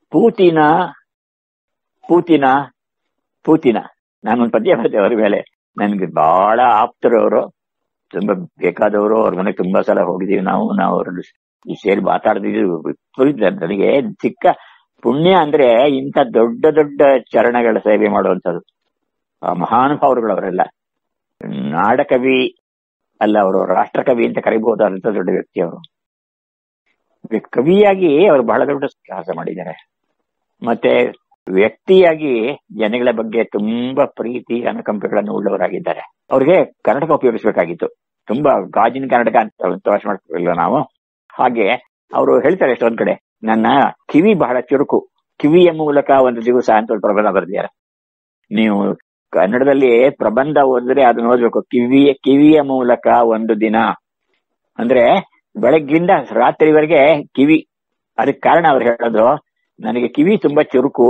ಪೂತಿನ ಪೂತಿನ ಪೂತಿನ ನಾನೊಂದು ಪದ್ಯ ಬರ್ತೇವೆ ಅವ್ರ ಮೇಲೆ ನನ್ಗೆ ಬಹಳ ಆಪ್ತರು ಅವರು ತುಂಬಾ ಬೇಕಾದವರು ಅವ್ರ ಮನೆಗೆ ತುಂಬಾ ಸಲ ಹೋಗಿದೀವಿ ನಾವು ನಾವು ಅವ್ರದ್ದು ಸೇರಿ ಮಾತಾಡ್ತಿದ್ದೀವಿ ನನಗೆ ಚಿಕ್ಕ ಪುಣ್ಯ ಅಂದ್ರೆ ಇಂಥ ದೊಡ್ಡ ದೊಡ್ಡ ಚರಣಗಳ ಸೇವೆ ಮಾಡುವಂಥದ್ದು ಆ ಮಹಾನುಭಾವರುಗಳು ಅವರೆಲ್ಲ ನಾಡಕವಿ ಅಲ್ಲ ಅವರು ರಾಷ್ಟ್ರಕವಿ ಅಂತ ಕರಿಬಹುದಾದಂತ ದೊಡ್ಡ ವ್ಯಕ್ತಿ ಅವರು ಕವಿಯಾಗಿ ಅವರು ಬಹಳ ದೊಡ್ಡ ಸಾಹಸ ಮಾಡಿದ್ದಾರೆ ಮತ್ತೆ ವ್ಯಕ್ತಿಯಾಗಿ ಜನಗಳ ಬಗ್ಗೆ ತುಂಬಾ ಪ್ರೀತಿ ಅನುಕಂಪಗಳನ್ನು ಉಳ್ಳವರಾಗಿದ್ದಾರೆ ಅವ್ರಿಗೆ ಕನ್ನಡಕ ಉಪಯೋಗಿಸಬೇಕಾಗಿತ್ತು ತುಂಬಾ ಗಾಜಿನ ಕನ್ನಡಕ ಅಂತ ತೋರಿಸ್ ಮಾಡ್ತಿರಲಿಲ್ಲ ನಾವು ಹಾಗೆ ಅವರು ಹೇಳ್ತಾರೆ ಎಷ್ಟೊಂದ್ ಕಡೆ ನನ್ನ ಕಿವಿ ಬಹಳ ಚುರುಕು ಕಿವಿಯ ಮೂಲಕ ಒಂದು ದಿವಸ ಅಂತ ಒಂದು ಪ್ರಬಂಧ ಬರೆದಿದ್ದಾರೆ ನೀವು ಕನ್ನಡದಲ್ಲಿ ಪ್ರಬಂಧ ಓದಿದ್ರೆ ಅದನ್ನ ಓದ್ಬೇಕು ಕಿವಿಯ ಕಿವಿಯ ಮೂಲಕ ಒಂದು ದಿನ ಅಂದ್ರೆ ಬೆಳಗ್ಗಿಂದ ರಾತ್ರಿವರೆಗೆ ಕಿವಿ ಅದಕ್ಕೆ ಕಾರಣ ಅವ್ರು ಹೇಳೋದು ನನಗೆ ಕಿವಿ ತುಂಬಾ ಚುರುಕು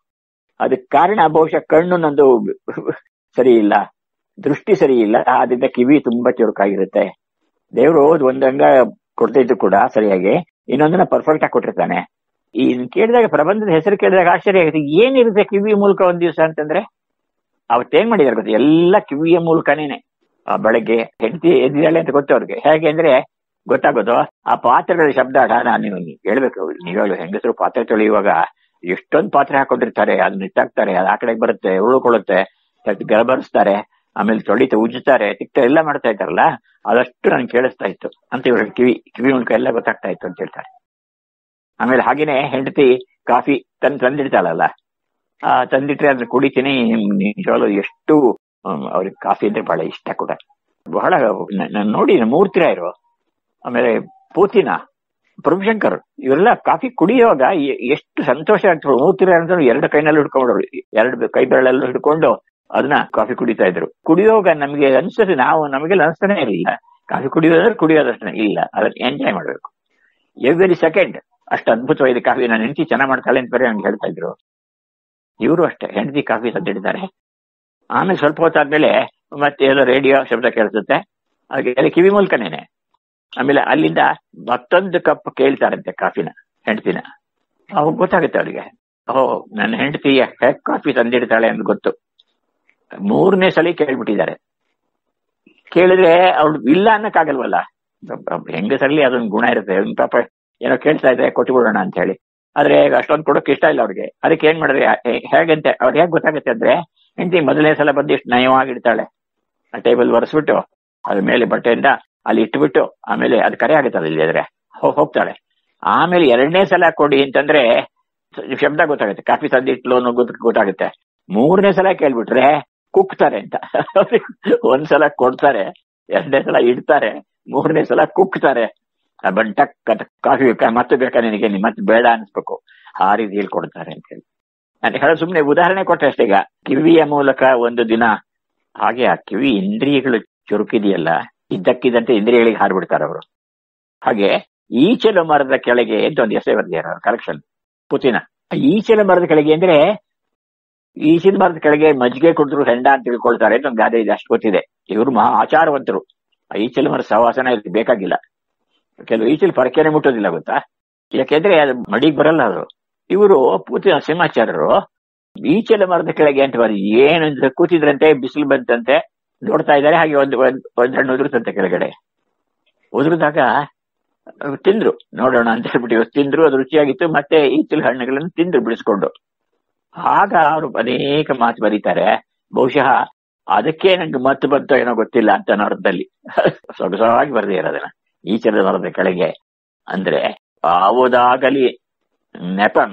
ಅದಕ್ಕೆ ಕಾರಣ ಬಹುಶಃ ಕಣ್ಣು ನಂದು ಸರಿ ಇಲ್ಲ ದೃಷ್ಟಿ ಸರಿ ಇಲ್ಲ ಆದ್ರಿಂದ ಕಿವಿ ತುಂಬಾ ಚುರುಕಾಗಿರುತ್ತೆ ದೇವರು ಒಂದಂಗ ಕೊಡ್ತಿದ್ದು ಕೂಡ ಸರಿಯಾಗಿ ಇನ್ನೊಂದನ್ನ ಪರ್ಫೆಕ್ಟ್ ಆಗಿ ಕೊಟ್ಟಿರ್ತಾನೆ ಈ ಕೇಳಿದಾಗ ಪ್ರಬಂಧದ ಹೆಸರು ಕೇಳಿದಾಗ ಆಶ್ಚರ್ಯ ಆಗುತ್ತೆ ಏನಿರುತ್ತೆ ಕಿವಿ ಮೂಲಕ ಒಂದ್ ದಿವಸ ಅಂತಂದ್ರೆ ಅವತ್ತೇನ್ ಮಾಡಿದಾರೆ ಗೊತ್ತಾ ಎಲ್ಲ ಕಿವಿಯ ಮೂಲಕನೇನೆ ಆ ಬೆಳಗ್ಗೆ ಹೆಂಡತಿ ಎದ್ದಿದ್ದಾಳೆ ಅಂತ ಗೊತ್ತು ಅವ್ರಿಗೆ ಹೇಗೆ ಅಂದ್ರೆ ಗೊತ್ತಾಗೋದು ಆ ಪಾತ್ರೆಗಳ ಶಬ್ದ ನಾನು ನೀವು ಹೇಳ್ಬೇಕು ನೀವಾಗಲೂ ಹೆಂಗಸರು ಪಾತ್ರೆ ತೊಳೆಯುವಾಗ ಎಷ್ಟೊಂದು ಪಾತ್ರೆ ಹಾಕೊಂಡಿರ್ತಾರೆ ಅದನ್ನ ಇಟ್ಟಾಕ್ತಾರೆ ಅದು ಆ ಕಡೆಗೆ ಬರುತ್ತೆ ಉಳ್ಕೊಳ್ಳುತ್ತೆ ಗರಬರಿಸ್ತಾರೆ ಆಮೇಲೆ ತೊಳಿತ ಉಜ್ಜುತ್ತಾರೆ ತಿಕ್ತ ಎಲ್ಲ ಮಾಡ್ತಾ ಇದ್ದಾರಲ್ಲ ಅದಷ್ಟು ನನ್ಗೆ ಕೇಳಿಸ್ತಾ ಇತ್ತು ಅಂತ ಇವ್ರಿಗೆ ಕಿವಿ ಕಿವಿ ಮೂಲಕ ಎಲ್ಲ ಗೊತ್ತಾಗ್ತಾ ಇತ್ತು ಅಂತ ಹೇಳ್ತಾರೆ ಆಮೇಲೆ ಹಾಗೇನೆ ಹೆಂಡತಿ ಕಾಫಿ ತಂದು ತಂದಿಡ್ತಾಳಲ್ಲ ಆ ತಂದಿಟ್ರೆ ಅದ್ರ ಕುಡಿತೀನಿ ನಿಜವಾಗ್ಲೂ ಎಷ್ಟು ಅವ್ರಿಗೆ ಕಾಫಿ ಅಂದ್ರೆ ಬಹಳ ಇಷ್ಟ ಕೂಡ ಬಹಳ ನಾನು ನೋಡಿ ಮೂರ್ತಿರಾಯರು ಆಮೇಲೆ ಪೂತಿನ ಪ್ರಭುಶಂಕರ್ ಇವರೆಲ್ಲ ಕಾಫಿ ಕುಡಿಯುವಾಗ ಎಷ್ಟು ಸಂತೋಷ ಆಗ್ತದೆ ಮೂರ್ತಿರಾಯರು ಅಂತ ಎರಡು ಕೈನಲ್ಲಿ ಹಿಡ್ಕೊಂಡ್ರು ಎರಡು ಕೈ ಬೆರಳಲ್ಲೂ ಹಿಡ್ಕೊಂಡು ಅದನ್ನ ಕಾಫಿ ಕುಡಿತಾ ಇದ್ರು ಕುಡಿಯುವಾಗ ನಮಗೆ ಅನ್ಸುತ್ತೆ ನಾವು ನಮಗೆಲ್ಲ ಅನಿಸ್ತಾನೆ ಇರಲಿಲ್ಲ ಕಾಫಿ ಕುಡಿಯೋದ್ರೆ ಕುಡಿಯೋದಷ್ಟೇ ಇಲ್ಲ ಅದನ್ನ ಎಂಜಾಯ್ ಮಾಡ್ಬೇಕು ಎವ್ರಿ ಸೆಕೆಂಡ್ ಅಷ್ಟು ಅದ್ಭುತವಾಗಿದೆ ಕಾಫಿ ನಾನು ಹೆಂಡತಿ ಚೆನ್ನಾಗಿ ಮಾಡ್ತಾಳೆ ಅಂತ ಬೇರೆ ನಂಗೆ ಹೇಳ್ತಾ ಇದ್ರು ಇವರು ಅಷ್ಟೇ ಹೆಂಡತಿ ಕಾಫಿ ತಂದಿಟ್ಟಿದ್ದಾರೆ ಆಮೇಲೆ ಸ್ವಲ್ಪ ಹೊತ್ತಾದ್ಮೇಲೆ ಮತ್ತೆ ಏನೋ ರೇಡಿಯೋ ಶಬ್ದ ಕೇಳಿಸುತ್ತೆ ಹಾಗೆ ಕಿವಿ ಮೂಲಕನೇನೆ ಆಮೇಲೆ ಅಲ್ಲಿಂದ ಮತ್ತೊಂದು ಕಪ್ ಕೇಳ್ತಾರಂತೆ ಕಾಫಿನ ಹೆಂಡತಿನ ಅವಾಗ ಗೊತ್ತಾಗುತ್ತೆ ಅವರಿಗೆ ಓ ನನ್ನ ಹೆಂಡತಿ ಹೇಗ್ ಕಾಫಿ ತಂದಿಡ್ತಾಳೆ ಅಂತ ಗೊತ್ತು ಮೂರನೇ ಸಲ ಕೇಳ್ಬಿಟ್ಟಿದ್ದಾರೆ ಕೇಳಿದ್ರೆ ಅವಳು ಇಲ್ಲ ಅನ್ನಕ್ಕಾಗಲ್ವಲ್ಲ ಹೆಂಗಸರಲ್ಲಿ ಅದೊಂದು ಗುಣ ಇರುತ್ತೆ ಪಾಪ ಏನೋ ಕೇಳ್ತಾ ಇದ್ರೆ ಕೊಟ್ಟುಬಿಡೋಣ ಅಂತ ಹೇಳಿ ಆದ್ರೆ ಅಷ್ಟೊಂದು ಕೊಡೋಕೆ ಇಷ್ಟ ಇಲ್ಲ ಅವ್ರಿಗೆ ಅದಕ್ಕೆ ಏನ್ ಮಾಡಿದ್ರೆ ಹೇಗಂತೆ ಅವ್ರಿಗೆ ಹೇಗೆ ಗೊತ್ತಾಗುತ್ತೆ ಅಂದ್ರೆ ಹೆಂಡತಿ ಮೊದಲನೇ ಸಲ ಬಂದು ಇಷ್ಟು ನಯವಾಗಿಡ್ತಾಳೆ ಆ ಟೇಬಲ್ ಒರೆಸ್ಬಿಟ್ಟು ಅದ್ರ ಮೇಲೆ ಬಟ್ಟೆಯಿಂದ ಅಲ್ಲಿ ಇಟ್ಬಿಟ್ಟು ಆಮೇಲೆ ಅದು ಕರೆ ಆಗುತ್ತಲ್ಲ ಇಲ್ಲಿ ಆದ್ರೆ ಹೋಗ್ತಾಳೆ ಆಮೇಲೆ ಎರಡನೇ ಸಲ ಕೊಡಿ ಅಂತಂದ್ರೆ ಶಬ್ದ ಗೊತ್ತಾಗುತ್ತೆ ಕಾಫಿ ತಂದಿಟ್ಲು ಅನ್ನೋ ಗೊತ್ತಾಗುತ್ತೆ ಮೂರನೇ ಸಲ ಕೇಳ್ಬಿಟ್ರೆ ಕುಕ್ತಾರೆ ಅಂತ ಒಂದ್ಸಲ ಕೊಡ್ತಾರೆ ಎರಡನೇ ಸಲ ಇಡ್ತಾರೆ ಮೂರನೇ ಸಲ ಕುಕ್ತಾರೆ ಬಂಟಕ್ ಕಾಫಿ ಬೇಕಾ ಮತ್ತೆ ಬೇಕಾ ನಿನಗೆ ಮತ್ತೆ ಬೇಡ ಅನ್ಸ್ಬೇಕು ಆ ರೀತಿ ಹೇಳ್ಕೊಡ್ತಾರೆ ಅಂತ ಹೇಳಿ ನಾನು ಹೇಳೋ ಸುಮ್ಮನೆ ಉದಾಹರಣೆ ಕೊಟ್ಟೆ ಅಷ್ಟೇ ಈಗ ಕಿವಿಯ ಮೂಲಕ ಒಂದು ದಿನ ಹಾಗೆ ಆ ಕಿವಿ ಇಂದ್ರಿಯಗಳು ಚುರುಕಿದೆಯಲ್ಲ ಇದ್ದಕ್ಕಿದ್ದಂತೆ ಇಂದ್ರಿಯಗಳಿಗೆ ಹಾರ್ಬಿಡ್ತಾರೆ ಅವರು ಹಾಗೆ ಈಚಲು ಮರದ ಕೆಳಗೆ ಅಂತ ಒಂದು ಎಸೆ ಬರ್ದಿದ್ದಾರೆ ಕಲೆಕ್ಷನ್ ಪುತಿನ ಈಚಲ ಮರದ ಕೆಳಗೆ ಅಂದ್ರೆ ಈಚಿನ ಮರದ ಕೆಳಗೆ ಮಜ್ಜಿಗೆ ಕುಡಿದ್ರು ಹೆಂಡ ಅಂತ ತಿಳ್ಕೊಳ್ತಾರೆ ಅಂತ ಒಂದು ಗಾದೆ ಇದೆ ಅಷ್ಟು ಗೊತ್ತಿದೆ ಇವರು ಮಹಾ ಆಚಾರವಂತರು ಈಚಲ ಮರದ ಸವಾಸನ ಇದಕ್ಕೆ ಬೇಕಾಗಿಲ್ಲ ಕೆಲವು ಈಚಲು ಪರಕೆನೆ ಮುಟ್ಟೋದಿಲ್ಲ ಗೊತ್ತಾ ಯಾಕೆಂದ್ರೆ ಅದು ಮಡಿಗೆ ಬರಲ್ಲ ಅದು ಇವರು ಪೂತಿ ನರಸಿಂಹಾಚಾರ್ಯರು ಈಚಲ ಮರದ ಕೆಳಗೆ ಅಂತ ಬರೀ ಏನಂದ್ರೆ ಕೂತಿದ್ರಂತೆ ಬಿಸಿಲು ಬಂತಂತೆ ನೋಡ್ತಾ ಇದ್ದಾರೆ ಹಾಗೆ ಒಂದು ಒಂದ್ ಹಣ್ಣು ಉದುರುತ್ತಂತೆ ಕೆಳಗಡೆ ಉದುರಿದಾಗ ತಿಂದ್ರು ನೋಡೋಣ ಅಂತ ಹೇಳ್ಬಿಟ್ಟು ಇವತ್ತು ತಿಂದ್ರು ಅದು ರುಚಿಯಾಗಿತ್ತು ಮತ್ತೆ ಈಚಲ ಹಣ್ಣುಗಳನ್ನು ತಿಂದ್ರು ಬಿಡಿಸ್ಕೊಂಡು ಆಗ ಅವರು ಅನೇಕ ಮಾತು ಬರೀತಾರೆ ಬಹುಶಃ ಅದಕ್ಕೆ ನಂಗೆ ಮತ್ತೆ ಬಂತೋ ಏನೋ ಗೊತ್ತಿಲ್ಲ ಅಂತ ಅರ್ಥದಲ್ಲಿ ಸೊಗಸವಾಗಿ ಬರೆದಿದ್ದಾರೆ ಅದನ್ನ ಈಚಲ ಮರದ ಕೆಳಗೆ ಅಂದ್ರೆ ಯಾವುದಾಗಲಿ ನೆಪಂ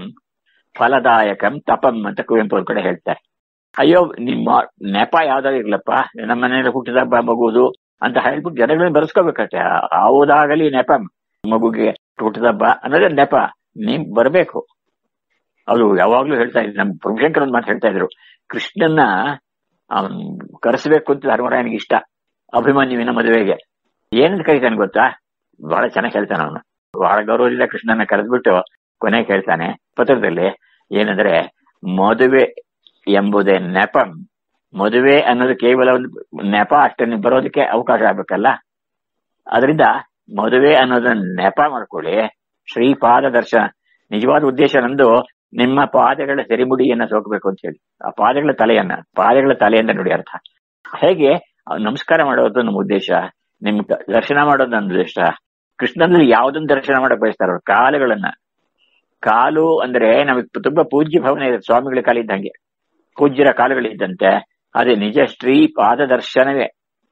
ಫಲದಾಯಕಂ ತಪಂ ಅಂತ ಕುವೆಂಪು ಅವ್ರ ಕಡೆ ಹೇಳ್ತಾರೆ ಅಯ್ಯೋ ನಿಮ್ಮ ನೆಪ ಯಾವ್ದಾದ್ರು ಇರ್ಲಪ್ಪ ನಮ್ಮ ಮನೇಲಿ ಹುಟ್ಟಿದ ಮಗುವುದು ಅಂತ ಹೇಳ್ಬಿಟ್ಟು ಜನಗಳನ್ನ ಬರೆಸ್ಕೋಬೇಕಷ್ಟೆ ಯಾವುದಾಗಲಿ ನೆಪಂ ಮಗುಗೆ ಹುಟ್ಟಿದಬ್ಬ ಅನ್ನೋದೇ ನೆಪ ನೀವ್ ಬರ್ಬೇಕು ಅವರು ಯಾವಾಗ್ಲೂ ಹೇಳ್ತಾ ಇದ್ರು ನಮ್ ಪ್ರಭುಶಂಕರ್ ಒಂದು ಮಾತು ಹೇಳ್ತಾ ಇದ್ರು ಕೃಷ್ಣನ್ನ ಅವನ್ ಕರೆಸ್ಬೇಕು ಅಂತ ಧರ್ಮರಾಯನಿಗೆ ಇಷ್ಟ ಅಭಿಮನ್ಯುವಿನ ಮದುವೆಗೆ ಏನಂತ ಕರೀತಾನೆ ಗೊತ್ತಾ ಬಹಳ ಚೆನ್ನಾಗಿ ಹೇಳ್ತಾನೆ ಅವನು ಬಹಳ ಗೌರವದಿಂದ ಕೃಷ್ಣನ ಕರೆದ್ಬಿಟ್ಟು ಕೊನೆಗೆ ಹೇಳ್ತಾನೆ ಪತ್ರದಲ್ಲಿ ಏನಂದ್ರೆ ಮದುವೆ ಎಂಬುದೇ ನೆಪಂ ಮದುವೆ ಅನ್ನೋದು ಕೇವಲ ಒಂದು ನೆಪ ಅಷ್ಟೇ ಬರೋದಕ್ಕೆ ಅವಕಾಶ ಆಗ್ಬೇಕಲ್ಲ ಅದರಿಂದ ಮದುವೆ ಅನ್ನೋದನ್ನ ನೆಪ ಮಾಡ್ಕೊಳ್ಳಿ ಶ್ರೀಪಾದ ದರ್ಶನ ನಿಜವಾದ ಉದ್ದೇಶ ನಂದು ನಿಮ್ಮ ಪಾದಗಳ ಸೆರಿಮುಡಿಯನ್ನ ಸೋಕಬೇಕು ಅಂತ ಹೇಳಿ ಆ ಪಾದಗಳ ತಲೆಯನ್ನ ಪಾದಗಳ ತಲೆಯಿಂದ ನೋಡಿ ಅರ್ಥ ಹೇಗೆ ನಮಸ್ಕಾರ ಮಾಡೋದು ನಮ್ಮ ಉದ್ದೇಶ ನಿಮ್ ದರ್ಶನ ಮಾಡೋದು ನನ್ನ ಉದ್ದೇಶ ಕೃಷ್ಣನಲ್ಲಿ ಯಾವ್ದನ್ನ ದರ್ಶನ ಮಾಡಕ್ ಬಯಸ್ತಾರ ಕಾಲುಗಳನ್ನ ಕಾಲು ಅಂದ್ರೆ ನಮಗೆ ತುಂಬಾ ಪೂಜ್ಯ ಭಾವನೆ ಇದೆ ಸ್ವಾಮಿಗಳ ಕಾಲಿದ್ದಂಗೆ ಪೂಜ್ಯರ ಕಾಲುಗಳಿದ್ದಂತೆ ಅದೇ ನಿಜ ಶ್ರೀ ಪಾದ ದರ್ಶನವೇ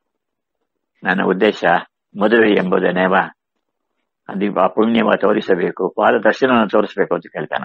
ನನ್ನ ಉದ್ದೇಶ ಮದುವೆ ಎಂಬುದನ್ನೇವ ಅದು ಆ ಪುಣ್ಯವ ತೋರಿಸಬೇಕು ಪಾದ ದರ್ಶನವನ್ನು ತೋರಿಸಬೇಕು ಅಂತ ಕೇಳ್ತಾನ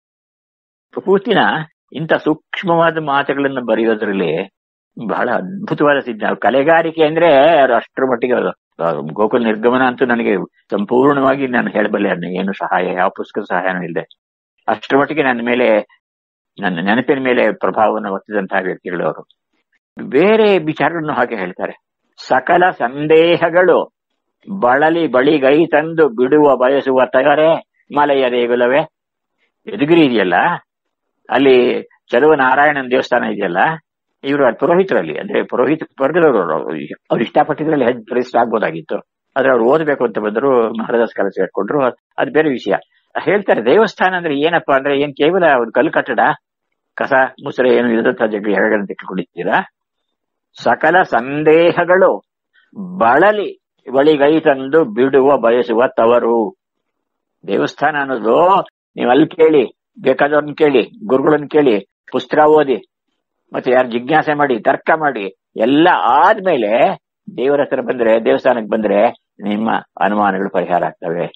ಪೂತಿನ ಇಂಥ ಸೂಕ್ಷ್ಮವಾದ ಮಾತುಗಳನ್ನು ಬರೆಯೋದ್ರಲ್ಲಿ ಬಹಳ ಅದ್ಭುತವಾದ ಸಿದ್ಧ ಕಲೆಗಾರಿಕೆ ಅಂದ್ರೆ ಅದು ಅಷ್ಟರ ಮಟ್ಟಿಗೆ ಅದು ಗೋಕುಲ ನಿರ್ಗಮನ ಅಂತೂ ನನಗೆ ಸಂಪೂರ್ಣವಾಗಿ ನಾನು ಹೇಳಬಲ್ಲೆ ಅದನ್ನ ಏನು ಸಹಾಯ ಯಾವ ಪುಸ್ತಕದ ಸಹಾಯನೂ ಇಲ್ಲದೆ ಅಷ್ಟರ ಮಟ್ಟಿಗೆ ನನ್ನ ಮೇಲೆ ನನ್ನ ನೆನಪಿನ ಮೇಲೆ ಪ್ರಭಾವವನ್ನು ಒತ್ತಿದಂತಹ ವ್ಯಕ್ತಿಗಳು ಅವರು ಬೇರೆ ವಿಚಾರಗಳನ್ನು ಹಾಗೆ ಹೇಳ್ತಾರೆ ಸಕಲ ಸಂದೇಹಗಳು ಬಳಲಿ ಬಳಿಗೈ ತಂದು ಬಿಡುವ ಬಯಸುವ ತಗರೆ ಮಲೆಯ ದೇಗುಲವೇ ಎದುಗಿರಿ ಇದೆಯಲ್ಲ ಅಲ್ಲಿ ಚಲುವ ನಾರಾಯಣನ ದೇವಸ್ಥಾನ ಇದೆಯಲ್ಲ ಇವರು ಪುರೋಹಿತರಲ್ಲಿ ಅಂದ್ರೆ ಪುರೋಹಿತ ವರ್ಗದವರು ಅವ್ರು ಇಷ್ಟಪಟ್ಟಿದ್ರಲ್ಲಿ ಹೆಡ್ ಪ್ರಿಸ್ಟ್ ಆಗ್ಬೋದಾಗಿತ್ತು ಆದ್ರೆ ಅವ್ರು ಓದಬೇಕು ಅಂತ ಬಂದ್ರು ಮಹಾರಾಜಾಸ್ ಕಾಲೇಜ್ ಸೇರ್ಕೊಂಡ್ರು ಅದು ಬೇರೆ ವಿಷಯ ಹೇಳ್ತಾರೆ ದೇವಸ್ಥಾನ ಅಂದ್ರೆ ಏನಪ್ಪಾ ಅಂದ್ರೆ ಏನ್ ಕೇವಲ ಒಂದು ಕಲ್ಲು ಕಟ್ಟಡ ಕಸ ಮುಸರೆ ಏನು ಇರದಂತ ಜಗ ಎರಡನ್ನು ತಿಳ್ಕೊಂಡಿದ್ದೀರಾ ಸಕಲ ಸಂದೇಹಗಳು ಬಳಲಿ ಬಳಿಗೈ ತಂದು ಬಿಡುವ ಬಯಸುವ ತವರು ದೇವಸ್ಥಾನ ಅನ್ನೋದು ನೀವು ಅಲ್ಲಿ ಕೇಳಿ ಬೇಕಾದವ್ರನ್ನ ಕೇಳಿ ಗುರುಗಳನ್ನ ಕೇಳಿ ಪುಸ್ತಕ ಓದಿ ಮತ್ತೆ ಯಾರು ಜಿಜ್ಞಾಸೆ ಮಾಡಿ ತರ್ಕ ಮಾಡಿ ಎಲ್ಲ ಆದ್ಮೇಲೆ ದೇವರ ಹತ್ರ ಬಂದ್ರೆ ದೇವಸ್ಥಾನಕ್ಕೆ ಬಂದ್ರೆ ನಿಮ್ಮ ಅನುಮಾನಗಳು ಪರಿಹಾರ ಆಗ್ತವೆ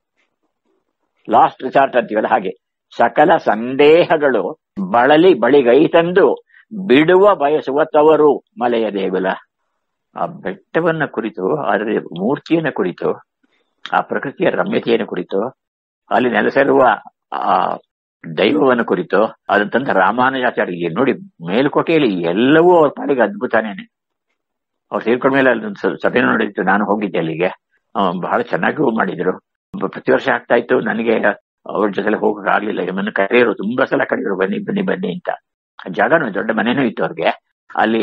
ಲಾಸ್ಟ್ ರಿಸಾರ್ಟ್ ಅಂತೀವಲ್ಲ ಹಾಗೆ ಸಕಲ ಸಂದೇಹಗಳು ಬಳಲಿ ಬಳಿಗೈ ತಂದು ಬಿಡುವ ಬಯಸುವ ತವರು ಮಲೆಯ ದೇಗುಲ ಆ ಬೆಟ್ಟವನ್ನ ಕುರಿತು ಅದರ ಮೂರ್ತಿಯನ್ನ ಕುರಿತು ಆ ಪ್ರಕೃತಿಯ ರಮ್ಯತೆಯನ್ನು ಕುರಿತು ಅಲ್ಲಿ ನೆಲೆಸಿರುವ ಆ ದೈವವನ್ನು ಕುರಿತು ಅದಂತ ರಾಮಾನುಜಾಚಾರ್ಯ ನೋಡಿ ಮೇಲುಕೋಟೆಯಲ್ಲಿ ಎಲ್ಲವೂ ಅವ್ರ ಪಾಲಿಗೆ ಅದ್ಭುತನೇನೆ ಅವ್ರು ಸೇರ್ಕೊಂಡ ಮೇಲೆ ಅಲ್ಲಿ ಸಭೆ ನೋಡಿತ್ತು ನಾನು ಹೋಗಿದ್ದೆ ಅಲ್ಲಿಗೆ ಬಹಳ ಚೆನ್ನಾಗೂ ಮಾಡಿದ್ರು ಪ್ರತಿ ವರ್ಷ ಆಗ್ತಾ ಇತ್ತು ನನಗೆ ಅವ್ರ ಜೊತೆ ಹೋಗಕ್ ಆಗ್ಲಿಲ್ಲ ನಮ್ಮನ್ನು ಕರೆಯೋರು ತುಂಬಾ ಸಲ ಕರೆಯೋರು ಬನ್ನಿ ಬನ್ನಿ ಬನ್ನಿ ಅಂತ ಜಾಗನೂ ದೊಡ್ಡ ಮನೇನೂ ಇತ್ತು ಅವ್ರಿಗೆ ಅಲ್ಲಿ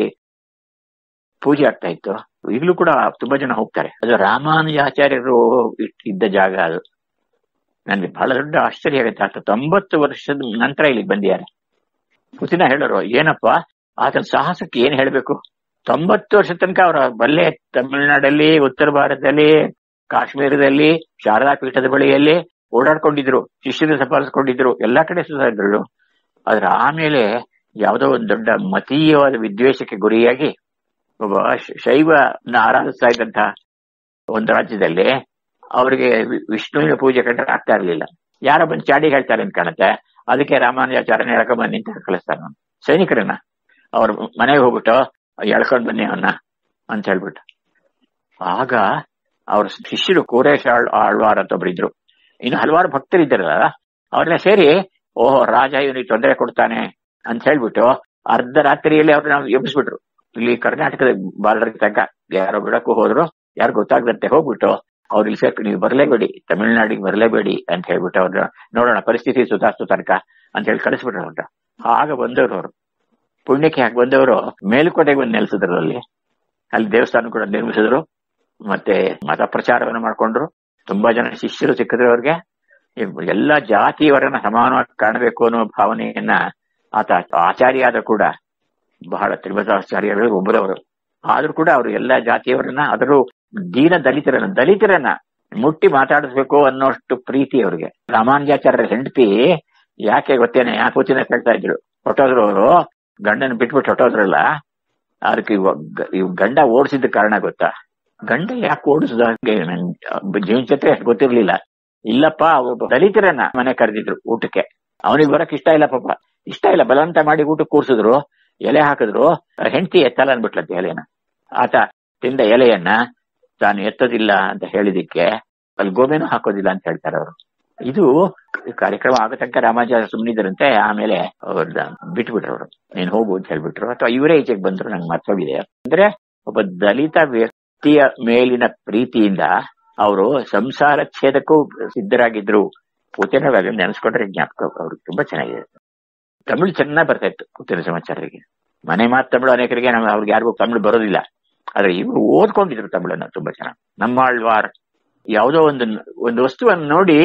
ಪೂಜೆ ಆಗ್ತಾ ಇತ್ತು ಈಗಲೂ ಕೂಡ ತುಂಬಾ ಜನ ಹೋಗ್ತಾರೆ ಅದು ರಾಮಾನುಜಾಚಾರ್ಯರು ಇದ್ದ ಜಾಗ ಅದು ನನ್ಗೆ ಬಹಳ ದೊಡ್ಡ ಆಶ್ಚರ್ಯ ಆಗುತ್ತೆ ಆತ ತೊಂಬತ್ತು ವರ್ಷದ ನಂತರ ಇಲ್ಲಿಗೆ ಬಂದಿದ್ದಾರೆ ಪುತಿನ ಹೇಳೋರು ಏನಪ್ಪಾ ಆತನ ಸಾಹಸಕ್ಕೆ ಏನ್ ಹೇಳ್ಬೇಕು ತೊಂಬತ್ತು ವರ್ಷ ತನಕ ಅವರ ಬಲ್ಲೆ ತಮಿಳುನಾಡಲ್ಲಿ ಉತ್ತರ ಭಾರತದಲ್ಲಿ ಕಾಶ್ಮೀರದಲ್ಲಿ ಶಾರದಾ ಪೀಠದ ಬಳಿಯಲ್ಲಿ ಓಡಾಡ್ಕೊಂಡಿದ್ರು ಶಿಷ್ಯರು ಸಫಾಲಿಸ್ಕೊಂಡಿದ್ರು ಎಲ್ಲಾ ಕಡೆ ಸುಧಾರಿದ್ರು ಆದ್ರೆ ಆಮೇಲೆ ಯಾವುದೋ ಒಂದು ದೊಡ್ಡ ಮತೀಯವಾದ ವಿದ್ವೇಷಕ್ಕೆ ಗುರಿಯಾಗಿ ಒಬ್ಬ ಶೈವನ ಆರಾಧಿಸ್ತಾ ಇದ್ದಂತ ಒಂದು ರಾಜ್ಯದಲ್ಲಿ ಅವರಿಗೆ ವಿಷ್ಣುವಿನ ಪೂಜೆ ಕಂಡ್ರೆ ಆಗ್ತಾ ಇರ್ಲಿಲ್ಲ ಯಾರೋ ಬಂದು ಚಾಡಿ ಹೇಳ್ತಾರೆ ಅಂತ ಕಾಣುತ್ತೆ ಅದಕ್ಕೆ ರಾಮಾನುಜಾಚಾರ್ಯನ ಎಳ್ಕೊಂಡ್ ಬನ್ನಿ ಅಂತ ಕಳಿಸ್ತಾರೆ ಸೈನಿಕರನ್ನ ಅವ್ರ ಮನೆಗೆ ಹೋಗ್ಬಿಟ್ಟು ಎಳ್ಕೊಂಡ್ ಬನ್ನಿ ಅವನ್ನ ಅಂತ ಹೇಳ್ಬಿಟ್ಟು ಆಗ ಅವ್ರ ಶಿಷ್ಯರು ಕೋರೇಶ್ ಆಳ್ ಆಳ್ವಾರ್ ಅಂತ ಒಬ್ರಿದ್ರು ಇನ್ನು ಹಲವಾರು ಭಕ್ತರು ಇದ್ದಾರಲ್ಲ ಅವ್ರನ್ನ ಸೇರಿ ಓಹೋ ರಾಜ ಇವನಿಗೆ ತೊಂದರೆ ಕೊಡ್ತಾನೆ ಅಂತ ಹೇಳ್ಬಿಟ್ಟು ಅರ್ಧ ರಾತ್ರಿಯಲ್ಲಿ ಅವ್ರನ್ನ ಎಬ್ಬಿಸ್ಬಿಟ್ರು ಇಲ್ಲಿ ಕರ್ನಾಟಕದ ಬಾರ್ಡರ್ ತನಕ ಯಾರೋ ಬಿಡಕ್ಕೂ ಹೋದ್ರು ಯಾರು ಗೊತ್ತಾಗದಂತೆ ಹೋಗ್ಬಿಟ್ಟು ಅವ್ರು ಇಲ್ಲಿ ಸೇರ್ಕೊಂಡು ನೀವು ಬರಲೇಬೇಡಿ ತಮಿಳ್ನಾಡಿಗೆ ಬರಲೇಬೇಡಿ ಅಂತ ಹೇಳ್ಬಿಟ್ಟು ಅವ್ರನ್ನ ನೋಡೋಣ ಪರಿಸ್ಥಿತಿ ಸುಧಾರಿಸೋ ತನಕ ಅಂತ ಹೇಳಿ ಕಳಿಸ್ಬಿಟ್ರು ಅವ್ರ ಆಗ ಬಂದವರು ಅವರು ಪುಣ್ಯಕ್ಕೆ ಹಾಕಿ ಬಂದವರು ಮೇಲುಕೋಟೆಗೆ ಬಂದು ನೆಲೆಸಿದ್ರು ಅಲ್ಲಿ ಅಲ್ಲಿ ದೇವಸ್ಥಾನ ಕೂಡ ನಿರ್ಮಿಸಿದ್ರು ಮತ್ತೆ ಮತ ಪ್ರಚಾರವನ್ನು ಮಾಡ್ಕೊಂಡ್ರು ತುಂಬಾ ಜನ ಶಿಷ್ಯರು ಸಿಕ್ಕಿದ್ರು ಅವ್ರಿಗೆ ಎಲ್ಲಾ ಜಾತಿಯವರನ್ನ ಸಮಾನವಾಗಿ ಕಾಣಬೇಕು ಅನ್ನೋ ಭಾವನೆಯನ್ನ ಆತ ಆಚಾರ್ಯ ಆದ ಕೂಡ ಬಹಳ ತ್ರಿಮತಾಚಾರ್ಯರು ಒಬ್ಬರವರು ಆದ್ರೂ ಕೂಡ ಅವರು ಎಲ್ಲಾ ಜಾತಿಯವರನ್ನ ಅದರ ದೀನ ದಲಿತರನ್ನ ದಲಿತರನ್ನ ಮುಟ್ಟಿ ಮಾತಾಡಿಸ್ಬೇಕು ಅನ್ನೋಷ್ಟು ಪ್ರೀತಿ ಅವ್ರಿಗೆ ರಾಮಾನುಜಾಚಾರ್ಯರ ಹೆಂಡತಿ ಯಾಕೆ ಗೊತ್ತೇನೆ ಯಾಕೆ ಕೂತಿನ ಕೇಳ್ತಾ ಇದ್ರು ಹೊಟ್ಟೋದ್ರು ಅವರು ಗಂಡನ ಬಿಟ್ಬಿಟ್ಟು ಹೊಟ್ಟೋದ್ರಲ್ಲ ಅದಕ್ಕೆ ಇವ್ ಗಂಡ ಓಡಿಸಿದ ಕಾರಣ ಗೊತ್ತಾ ಗಂಡ ಯಾಕೆ ಓಡಿಸಿದ ಜೀವನ ಚತ್ರ ಅಷ್ಟು ಗೊತ್ತಿರ್ಲಿಲ್ಲ ಇಲ್ಲಪ್ಪ ಅವ್ರು ದಲಿತರನ್ನ ಮನೆ ಕರೆದಿದ್ರು ಊಟಕ್ಕೆ ಅವನಿಗೆ ಬರಕ್ ಇಷ್ಟ ಇಲ್ಲ ಪಾಪ ಇಷ್ಟ ಇಲ್ಲ ಬಲವಂತ ಮಾಡಿ ಊಟಕ್ಕೆ ಕೂರ್ಸಿದ್ರು ಎಲೆ ಹಾಕಿದ್ರು ಹೆಂಡತಿ ಎತ್ತಲ್ಲ ಅನ್ಬಿಟ್ಲಂತೆ ಎಲೆನ ಆತ ತಿಂದ ಎಲೆಯನ್ನ ತಾನು ಎತ್ತೋದಿಲ್ಲ ಅಂತ ಹೇಳಿದಿಕ್ಕೆ ಅಲ್ಲಿ ಗೋಬೆನೂ ಹಾಕೋದಿಲ್ಲ ಅಂತ ಹೇಳ್ತಾರೆ ಅವರು ಇದು ಕಾರ್ಯಕ್ರಮ ಆಗೋ ತನಕ ರಾಮಾಚಾರ್ಯ ಸುಮ್ಮನಿದ್ರಂತೆ ಆಮೇಲೆ ಅವ್ರನ್ನ ಬಿಟ್ಬಿಟ್ರು ಅವರು ನೀನ್ ಹೋಗು ಅಂತ ಹೇಳ್ಬಿಟ್ರು ಅಥವಾ ಇವರೇ ಈಚೆಗೆ ಬಂದ್ರು ನಂಗೆ ಮರ್ತೋಗಿದೆ ಅಂದ್ರೆ ಒಬ್ಬ ದಲಿತ ವ್ಯಕ್ತಿಯ ಮೇಲಿನ ಪ್ರೀತಿಯಿಂದ ಅವರು ಸಂಸಾರ ಛೇದಕ್ಕೂ ಸಿದ್ಧರಾಗಿದ್ರು ಪೂತಿನ ನೆನೆಸ್ಕೊಂಡ್ರೆ ಜ್ಞಾಪಕ ಅವ್ರಿಗೆ ತುಂಬಾ ಚೆನ್ನಾಗಿದೆ ತಮಿಳು ಚೆನ್ನಾಗಿ ಬರ್ತಾ ಇತ್ತು ಪೂತಿನ ಸಮಾಚಾರರಿಗೆ ಮನೆ ಮಾತು ತಮಿಳು ಅನೇಕರಿಗೆ ನಮ್ಗೆ ಅವ್ರಿಗೆ ಯಾರಿಗೂ ತಮಿಳು ಬರೋದಿಲ್ಲ ಆದ್ರೆ ಇವರು ಓದ್ಕೊಂಡಿದ್ರು ತಮಿಳನ್ನ ತುಂಬಾ ಚೆನ್ನಾಗಿ ನಮ್ಮಾಳ್ವಾರ್ ಯಾವುದೋ ಒಂದು ಒಂದು ವಸ್ತುವನ್ನು ನೋಡಿ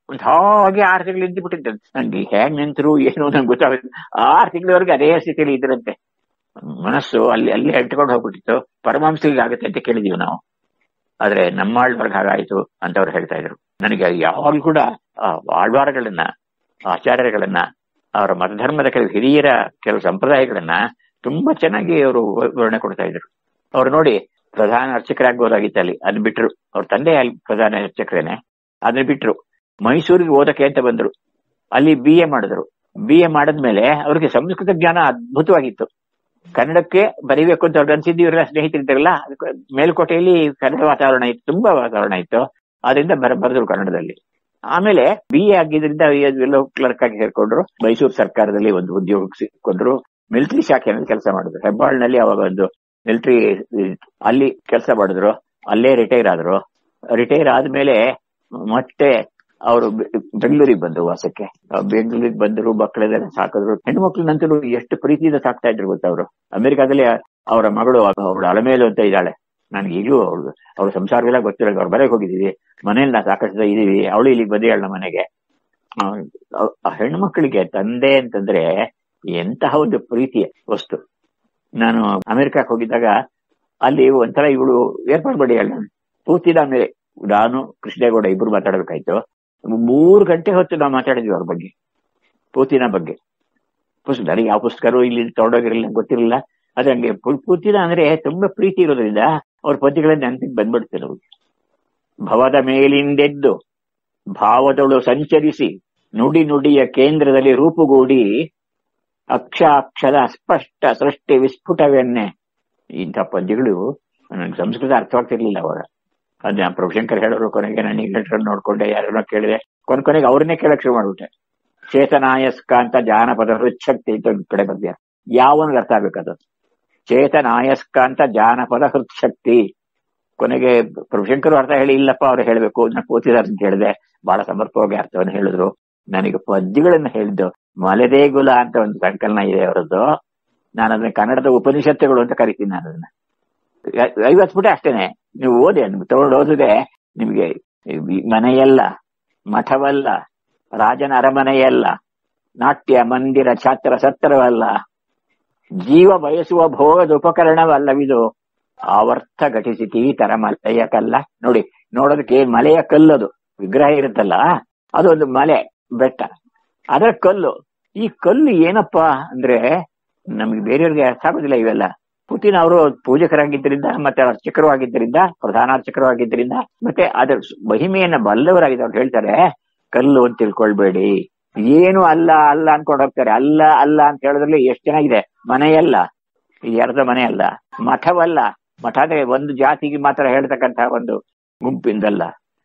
ಒಂದ್ ಹಾಗೆ ಆರು ತಿಂಗಳು ನಿಂತು ಬಿಟ್ಟಿದ್ದೆ ನನ್ಗೆ ಹೇಗ್ ನಿಂತರು ಏನು ನಂಗೆ ಗೊತ್ತಾಗುತ್ತೆ ಆರು ತಿಂಗಳವರೆಗೆ ಅದೇ ಸ್ಥಿತಿಯಲ್ಲಿ ಇದ್ರಂತೆ ಮನಸ್ಸು ಅಲ್ಲಿ ಅಲ್ಲಿ ಅಂಟ್ಕೊಂಡು ಹೋಗ್ಬಿಟ್ಟಿತ್ತು ಪರಮಾಂಸಗಳಿಗೆ ಆಗುತ್ತೆ ಅಂತ ಕೇಳಿದೀವಿ ನಾವು ಆದ್ರೆ ನಮ್ಮ ಆಳ್ವಾರ್ಗ್ ಹಾಗಾಯ್ತು ಅಂತ ಅವ್ರು ಹೇಳ್ತಾ ಇದ್ರು ನನಗೆ ಯಾವಾಗ್ಲೂ ಕೂಡ ಆ ಆಳ್ವಾರಗಳನ್ನ ಆಚಾರ್ಯಗಳನ್ನ ಅವರ ಮತಧರ್ಮದ ಕೆಲವು ಹಿರಿಯರ ಕೆಲವು ಸಂಪ್ರದಾಯಗಳನ್ನ ತುಂಬಾ ಚೆನ್ನಾಗಿ ಅವರು ವಿವರಣೆ ಕೊಡ್ತಾ ಇದ್ರು ಅವ್ರು ನೋಡಿ ಪ್ರಧಾನ ಅರ್ಚಕರಾಗ್ಬೋದಾಗಿತ್ತು ಅಲ್ಲಿ ಅದ್ ಬಿಟ್ರು ಅವ್ರ ತಂದೆ ಅಲ್ಲಿ ಪ್ರಧಾನ ಅರ್ಚಕರೇನೆ ಅದನ್ನ ಬಿಟ್ರು ಮೈಸೂರಿಗೆ ಓದಕ್ಕೆ ಅಂತ ಬಂದ್ರು ಅಲ್ಲಿ ಬಿ ಎ ಮಾಡಿದ್ರು ಬಿ ಎ ಮಾಡಿದ್ಮೇಲೆ ಅವ್ರಿಗೆ ಸಂಸ್ಕೃತ ಜ್ಞಾನ ಅದ್ಭುತವಾಗಿತ್ತು ಕನ್ನಡಕ್ಕೆ ಬರೀಬೇಕು ಅಂತ ಅವ್ರಿಗೆ ಅನ್ಸಿದ್ದು ಇವರೆಲ್ಲ ಸ್ನೇಹಿತರಿದ್ದಾರಲ್ಲ ಅದಕ್ಕೆ ಮೇಲ್ಕೋಟೆಯಲ್ಲಿ ಕನ್ನಡ ವಾತಾವರಣ ಇತ್ತು ತುಂಬಾ ವಾತಾವರಣ ಇತ್ತು ಅದರಿಂದ ಬರ ಬರೆದ್ರು ಕನ್ನಡದಲ್ಲಿ ಆಮೇಲೆ ಬಿ ಎ ಆಗಿದ್ರಿಂದ ಎಲ್ಲೋ ಕ್ಲರ್ಕ್ ಆಗಿ ಸೇರ್ಕೊಂಡ್ರು ಮೈಸೂರು ಸರ್ಕಾರದಲ್ಲಿ ಒಂದು ಉದ್ಯೋಗ ಸಿಕ್ಕೊಂಡ್ರು ಮಿಲಿಟರಿ ಶಾಖೆಯಲ್ಲಿ ಕೆಲಸ ಮಾಡಿದ್ರು ಹೆಬ್ಬಾಳ್ನಲ್ಲಿ ಅವಾಗ ಒಂದು ಮಿಲಿಟರಿ ಅಲ್ಲಿ ಕೆಲಸ ಮಾಡಿದ್ರು ಅಲ್ಲೇ ರಿಟೈರ್ ಆದ್ರು ರಿಟೈರ್ ಆದ್ಮೇಲೆ ಮತ್ತೆ ಅವರು ಬೆಂಗಳೂರಿಗೆ ಬಂದ್ರು ವಾಸಕ್ಕೆ ಬೆಂಗಳೂರಿಗೆ ಬಂದರು ಮಕ್ಕಳೆಲ್ಲ ಸಾಕಿದ್ರು ಹೆಣ್ಮಕ್ಳನ್ನಂತೂ ಎಷ್ಟು ಪ್ರೀತಿಯಿಂದ ಸಾಕ್ತಾ ಇದ್ರು ಗೊತ್ತ ಅವರು ಅಮೆರಿಕಾದಲ್ಲಿ ಅವರ ಮಗಳು ಅವಳು ಅಲಮೇಲು ಅಂತ ಇದ್ದಾಳೆ ನನ್ಗೆ ಈಗಲೂ ಅವಳು ಅವ್ರ ಸಂಸಾರವೆಲ್ಲ ಗೊತ್ತಿರಲ್ಲ ಅವ್ರ ಬರಕ್ ಹೋಗಿದೀವಿ ಮನೇಲಿ ನಾ ಸಾಕಷ್ಟು ಇದೀವಿ ಅವಳು ಇಲ್ಲಿಗೆ ಬಂದಿದ್ದಾಳೆ ನಮ್ಮ ಮನೆಗೆ ಆ ಹೆಣ್ಮಕ್ಳಿಗೆ ತಂದೆ ಅಂತಂದ್ರೆ ಎಂತಹ ಒಂದು ಪ್ರೀತಿಯ ವಸ್ತು ನಾನು ಅಮೆರಿಕಕ್ಕೆ ಹೋಗಿದ್ದಾಗ ಅಲ್ಲಿ ಒಂಥರ ಇವಳು ಏರ್ಪಾಡು ಮಾಡಿ ಹೇಳ ಪೂರ್ತಿದ ಮೇಲೆ ನಾನು ಕೃಷ್ಣೇಗೌಡ ಇಬ್ರು ಮಾತಾಡಬೇಕಾಯ್ತು ಮೂರು ಗಂಟೆ ಹೊತ್ತು ನಾವು ಮಾತಾಡಿದ್ವಿ ಅವ್ರ ಬಗ್ಗೆ ಪೂತಿನ ಬಗ್ಗೆ ಪುಸ್ತಕ ನನಗೆ ಯಾವ ಪುಸ್ತಕರು ಇಲ್ಲಿ ತಗೊಂಡೋಗಿರಲಿಲ್ಲ ಗೊತ್ತಿರಲಿಲ್ಲ ಅದೇ ಹಂಗೆ ಪೂತಿನ ಅಂದ್ರೆ ತುಂಬಾ ಪ್ರೀತಿ ಇರೋದ್ರಿಂದ ಅವ್ರ ಪದ್ಯಗಳನ್ನ ನೆನಪಿಗೆ ಬಂದ್ಬಿಡ್ತಾರೆ ಅವ್ರಿಗೆ ಭವದ ಮೇಲಿಂದೆದ್ದು ಭಾವದಳು ಸಂಚರಿಸಿ ನುಡಿ ನುಡಿಯ ಕೇಂದ್ರದಲ್ಲಿ ರೂಪುಗೂಡಿ ಅಕ್ಷ ಅಕ್ಷರ ಸ್ಪಷ್ಟ ಸೃಷ್ಟಿ ವಿಸ್ಫುಟವೆನ್ನೆ ಇಂಥ ಪದ್ಯಗಳು ನನಗೆ ಸಂಸ್ಕೃತ ಅರ್ಥವಾಗ್ತಿರ್ಲಿಲ್ಲ ಅವಾಗ ಅದ್ ಪ್ರಭುಶಂಕರ್ ಹೇಳೋರು ಕೊನೆಗೆ ನಾನು ಇಂಗ್ಲೆಂಡ್ ನೋಡ್ಕೊಂಡೆ ಯಾರನ್ನೋ ಕೇಳಿದೆ ಕೊನೆ ಕೊನೆಗೆ ಅವ್ರನ್ನೇ ಕೇಳಕ್ ಶುರು ಮಾಡ್ಬಿಟ್ಟೆ ಚೇತನಾಯಸ್ಕ ಅಂತ ಜಾನಪದ ಹೃಚ್ಛಕ್ತಿ ಅಂತ ಒಂದ್ ಕಡೆ ಬರ್ದ್ಯ ಯಾವನ್ಗೆ ಅರ್ಥ ಆಗ್ಬೇಕದು ಚೇತನಾಯಸ್ಕ ಅಂತ ಜಾನಪದ ಹೃಚ್ಛಕ್ತಿ ಕೊನೆಗೆ ಪ್ರಭುಶಂಕರ್ ಅರ್ಥ ಹೇಳಿ ಇಲ್ಲಪ್ಪ ಅವ್ರು ಹೇಳ್ಬೇಕು ನಾನು ಕೂತಿದಾರ ಅಂತ ಹೇಳಿದೆ ಬಹಳ ಸಮರ್ಪವಾಗಿ ಅರ್ಥವನ್ನು ಹೇಳಿದ್ರು ನನಗೆ ಪದ್ಯಗಳನ್ನ ಹೇಳಿದ್ದು ಮಲೆದೇಗುಲ ಅಂತ ಒಂದು ಸಂಕಲನ ಇದೆ ಅವರದ್ದು ನಾನು ಅದನ್ನ ಕನ್ನಡದ ಉಪನಿಷತ್ತುಗಳು ಅಂತ ಕರಿತೀನಿ ನಾನು ಅದನ್ನ ಐವತ್ತು ಪುಟ ಅಷ್ಟೇನೆ ನೀವು ಓದಿ ತಗೊಂಡು ಓದಿದೆ ನಿಮ್ಗೆ ಮನೆಯಲ್ಲ ಮಠವಲ್ಲ ರಾಜನ ಅರಮನೆಯಲ್ಲ ನಾಟ್ಯ ಮಂದಿರ ಛಾತ್ರ ಸತ್ರವಲ್ಲ ಜೀವ ಬಯಸುವ ಭೋಗದ ಉಪಕರಣವಲ್ಲವಿದು ಆವರ್ತ ಘಟಿಸಿತಿ ತರ ಮಲೆಯ ಕಲ್ಲ ನೋಡಿ ನೋಡೋದಕ್ಕೆ ಮಲೆಯ ಕಲ್ಲದು ವಿಗ್ರಹ ಇರುತ್ತಲ್ಲ ಅದು ಒಂದು ಮಲೆ ಬೆಟ್ಟ ಅದರ ಕಲ್ಲು ಈ ಕಲ್ಲು ಏನಪ್ಪಾ ಅಂದ್ರೆ ನಮ್ಗೆ ಬೇರೆಯವ್ರಿಗೆ ಅರ್ಥ ಆಗೋದಿಲ್ಲ ಇವೆಲ್ಲ ಪುತಿನ್ ಅವರು ಪೂಜಕರಾಗಿದ್ದರಿಂದ ಮತ್ತೆ ಅರ್ಚಕರು ಆಗಿದ್ದರಿಂದ ಪ್ರಧಾನ ಅರ್ಚಕರು ಆಗಿದ್ದರಿಂದ ಮತ್ತೆ ಅದರ ಮಹಿಮೆಯನ್ನ ಬಲ್ಲವರಾಗಿದ್ದ ಅವ್ರು ಹೇಳ್ತಾರೆ ಕಲ್ಲು ಅಂತ ತಿಳ್ಕೊಳ್ಬೇಡಿ ಏನು ಅಲ್ಲ ಅಲ್ಲ ಅನ್ಕೊಂಡು ಹೋಗ್ತಾರೆ ಅಲ್ಲ ಅಲ್ಲ ಅಂತ ಹೇಳೋದ್ರಲ್ಲಿ ಎಷ್ಟು ಚೆನ್ನಾಗಿದೆ ಮನೆಯಲ್ಲ ಇದು ಯಾರದ ಮನೆ ಅಲ್ಲ ಮಠವಲ್ಲ ಮಠ ಅಂದ್ರೆ ಒಂದು ಜಾತಿಗೆ ಮಾತ್ರ ಹೇಳ್ತಕ್ಕಂತ ಒಂದು ಗುಂಪಿಂದಲ್ಲ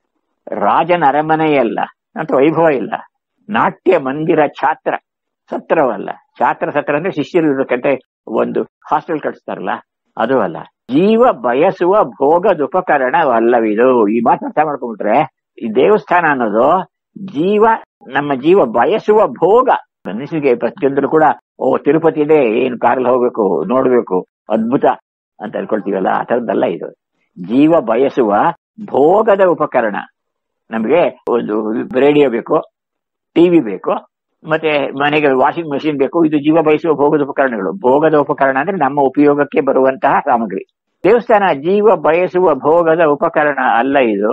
ರಾಜನ ಅರಮನೆಯಲ್ಲ ಅಂತ ವೈಭವ ಇಲ್ಲ ನಾಟ್ಯ ಮಂದಿರ ಛಾತ್ರ ಸತ್ರವಲ್ಲ ಛಾತ್ರ ಸತ್ರ ಅಂದ್ರೆ ಶಿಷ್ಯರು ಇರಬೇಕಂತ ಒಂದು ಹಾಸ್ಟೆಲ್ ಕಟ್ಸ್ತಾರಲ್ಲ ಅದು ಅಲ್ಲ ಜೀವ ಬಯಸುವ ಭೋಗದ ಉಪಕರಣವಲ್ಲವಿದು ಈ ಮಾತು ಅರ್ಥ ಮಾಡ್ಕೊಂಡ್ಬಿಟ್ರೆ ಈ ದೇವಸ್ಥಾನ ಅನ್ನೋದು ಜೀವ ನಮ್ಮ ಜೀವ ಬಯಸುವ ಭೋಗ ಮನುಷ್ಯನಿಗೆ ಪ್ರತಿಯೊಂದರು ಕೂಡ ಓ ತಿರುಪತಿ ಇದೆ ಏನ್ ಕಾರಲ್ಲಿ ಹೋಗ್ಬೇಕು ನೋಡ್ಬೇಕು ಅದ್ಭುತ ಅಂತ ಅನ್ಕೊಳ್ತೀವಲ್ಲ ಆ ಥರದ್ದಲ್ಲ ಇದು ಜೀವ ಬಯಸುವ ಭೋಗದ ಉಪಕರಣ ನಮ್ಗೆ ಒಂದು ರೇಡಿಯೋ ಬೇಕು ಟಿವಿ ಬೇಕು ಮತ್ತೆ ಮನೆಗೆ ವಾಷಿಂಗ್ ಮೆಷಿನ್ ಬೇಕು ಇದು ಜೀವ ಬಯಸುವ ಭೋಗದ ಉಪಕರಣಗಳು ಭೋಗದ ಉಪಕರಣ ಅಂದ್ರೆ ನಮ್ಮ ಉಪಯೋಗಕ್ಕೆ ಬರುವಂತಹ ಸಾಮಗ್ರಿ ದೇವಸ್ಥಾನ ಜೀವ ಬಯಸುವ ಭೋಗದ ಉಪಕರಣ ಅಲ್ಲ ಇದು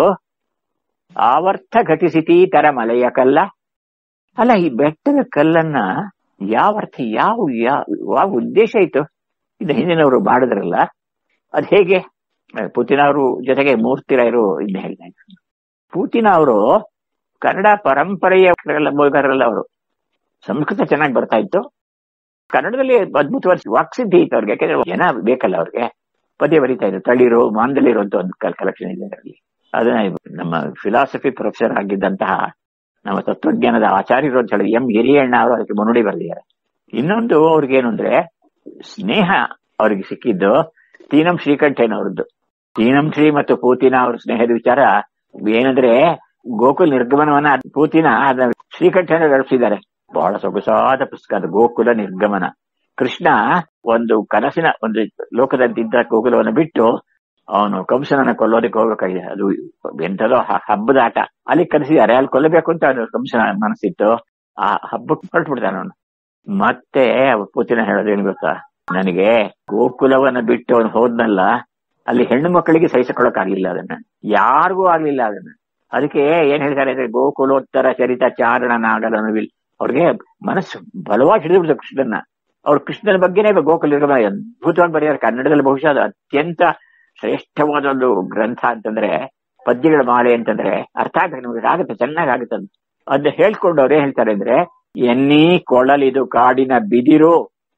ಆವರ್ತ ಘಟಿಸಿತಿ ತರ ಮಲೆಯ ಕಲ್ಲ ಅಲ್ಲ ಈ ಬೆಟ್ಟದ ಕಲ್ಲನ್ನ ಯಾವ ಅರ್ಥ ಯಾವ ಯಾವ ಉದ್ದೇಶ ಇತ್ತು ಇದು ಹಿಂದಿನವರು ಮಾಡಿದ್ರಲ್ಲ ಅದ್ ಹೇಗೆ ಪುತಿನ ಅವರು ಜೊತೆಗೆ ಮೂರ್ತಿರಾಯರು ಇನ್ನು ಹೇಳ್ತಾ ಇದ್ರು ಪೂತಿನ ಅವರು ಕನ್ನಡ ಪರಂಪರೆಯ ಮೂಲಕರಲ್ಲ ಅವರು ಸಂಸ್ಕೃತ ಚೆನ್ನಾಗಿ ಬರ್ತಾ ಇತ್ತು ಕನ್ನಡದಲ್ಲಿ ಅದ್ಭುತವಾದ ವಾಕ್ಸಿದ್ಧಿ ಇತ್ತು ಅವ್ರಿಗೆ ಯಾಕಂದ್ರೆ ಜನ ಬೇಕಲ್ಲ ಅವ್ರಿಗೆ ಪದ್ಯ ಬರೀತಾ ಇದ್ರು ತಳಿರು ಮಾಂದಲಿರು ಅಂತ ಒಂದು ಕಲೆಕ್ಷನ್ ಇದೆ ಅದರಲ್ಲಿ ಅದನ್ನ ನಮ್ಮ ಫಿಲಾಸಫಿ ಪ್ರೊಫೆಸರ್ ಆಗಿದ್ದಂತಹ ನಮ್ಮ ತತ್ವಜ್ಞಾನದ ಆಚಾರ್ಯರು ಅಂತ ಹೇಳಿ ಎಂ ಹಿರಿಯಣ್ಣ ಅವರು ಅದಕ್ಕೆ ಮುನ್ನುಡಿ ಬರೆದಿದ್ದಾರೆ ಇನ್ನೊಂದು ಅವ್ರಿಗೆ ಏನು ಅಂದ್ರೆ ಸ್ನೇಹ ಅವ್ರಿಗೆ ಸಿಕ್ಕಿದ್ದು ತೀನಂ ಶ್ರೀಕಂಠಯ್ಯನವರದ್ದು ತೀನಂ ಶ್ರೀ ಮತ್ತು ಪೂತಿನ ಅವ್ರ ಸ್ನೇಹದ ವಿಚಾರ ಏನಂದ್ರೆ ಗೋಕುಲ್ ನಿರ್ಗಮನವನ್ನ ಪೂತಿನ ಅದನ್ನ ಶ್ರೀಕಂಠನ ನಡೆಸಿದ್ದಾರೆ ಬಹಳ ಸೊಗಸಾದ ಪುಸ್ತಕ ಅದು ಗೋಕುಲ ನಿರ್ಗಮನ ಕೃಷ್ಣ ಒಂದು ಕನಸಿನ ಒಂದು ಲೋಕದಂತಿದ್ದ ಗೋಕುಲವನ್ನು ಬಿಟ್ಟು ಅವನು ಕಂಸನನ್ನ ಕೊಲ್ಲೋದಕ್ಕೆ ಹೋಗ್ಬೇಕಾಗಿದೆ ಅದು ಎಂಥದೋ ಹ- ಹಬ್ಬದ ಆಟ ಅಲ್ಲಿ ಕರೆಸಿದ್ದಾರೆ ಅಲ್ಲಿ ಕೊಲ್ಲಬೇಕು ಅಂತ ಅವನು ಕಂಸನ ಮನಸ್ಸಿತ್ತು ಆ ಹಬ್ಬಕ್ಕೆ ಹೊರಟ್ಬಿಡ್ತಾನೆ ಅವನು ಮತ್ತೆ ಪೂತಿನ ಹೇಳೋದೇನು ಗೊತ್ತಾ ನನಗೆ ಗೋಕುಲವನ್ನ ಬಿಟ್ಟು ಅವನು ಹೋದ್ನಲ್ಲ ಅಲ್ಲಿ ಹೆಣ್ಣು ಮಕ್ಕಳಿಗೆ ಸಹಿಸಿಕೊಳ್ಳಕ್ ಆಗ್ಲಿಲ್ಲ ಅದನ್ನ ಯಾರಿಗೂ ಆಗ್ಲಿಲ್ಲ ಅದನ್ನ ಅದಕ್ಕೆ ಏನ್ ಹೇಳ್ತಾರೆ ಅಂದ್ರೆ ಗೋಕುಲೋತ್ತರ ಚರಿತ ಚಾರಣ ನಾಗಲನುವಿಲ್ ಅವ್ರಿಗೆ ಮನಸ್ಸು ಬಲವಾಗಿ ಹಿಡಿದು ಕೃಷ್ಣನ್ನ ಅವ್ರು ಕೃಷ್ಣನ ಬಗ್ಗೆನೇ ಗೋಕುಲ ಅದ್ಭುತವಾಗಿ ಬರೆಯಾರ ಕನ್ನಡದಲ್ಲಿ ಬಹುಶಃ ಅದು ಅತ್ಯಂತ ಶ್ರೇಷ್ಠವಾದ ಒಂದು ಗ್ರಂಥ ಅಂತಂದ್ರೆ ಪದ್ಯಗಳ ಮಾಲೆ ಅಂತಂದ್ರೆ ಅರ್ಥ ಆಗುತ್ತೆ ನಿಮ್ಗೆ ಆಗುತ್ತೆ ಚೆನ್ನಾಗಿ ಆಗುತ್ತೆ ಅದು ಅದ್ ಹೇಳ್ಕೊಂಡು ಅವ್ರು ಏನ್ ಹೇಳ್ತಾರೆ ಅಂದ್ರೆ ಎನ್ನೀ ಕೊಳಲಿದು ಕಾಡಿನ ಬಿದಿರು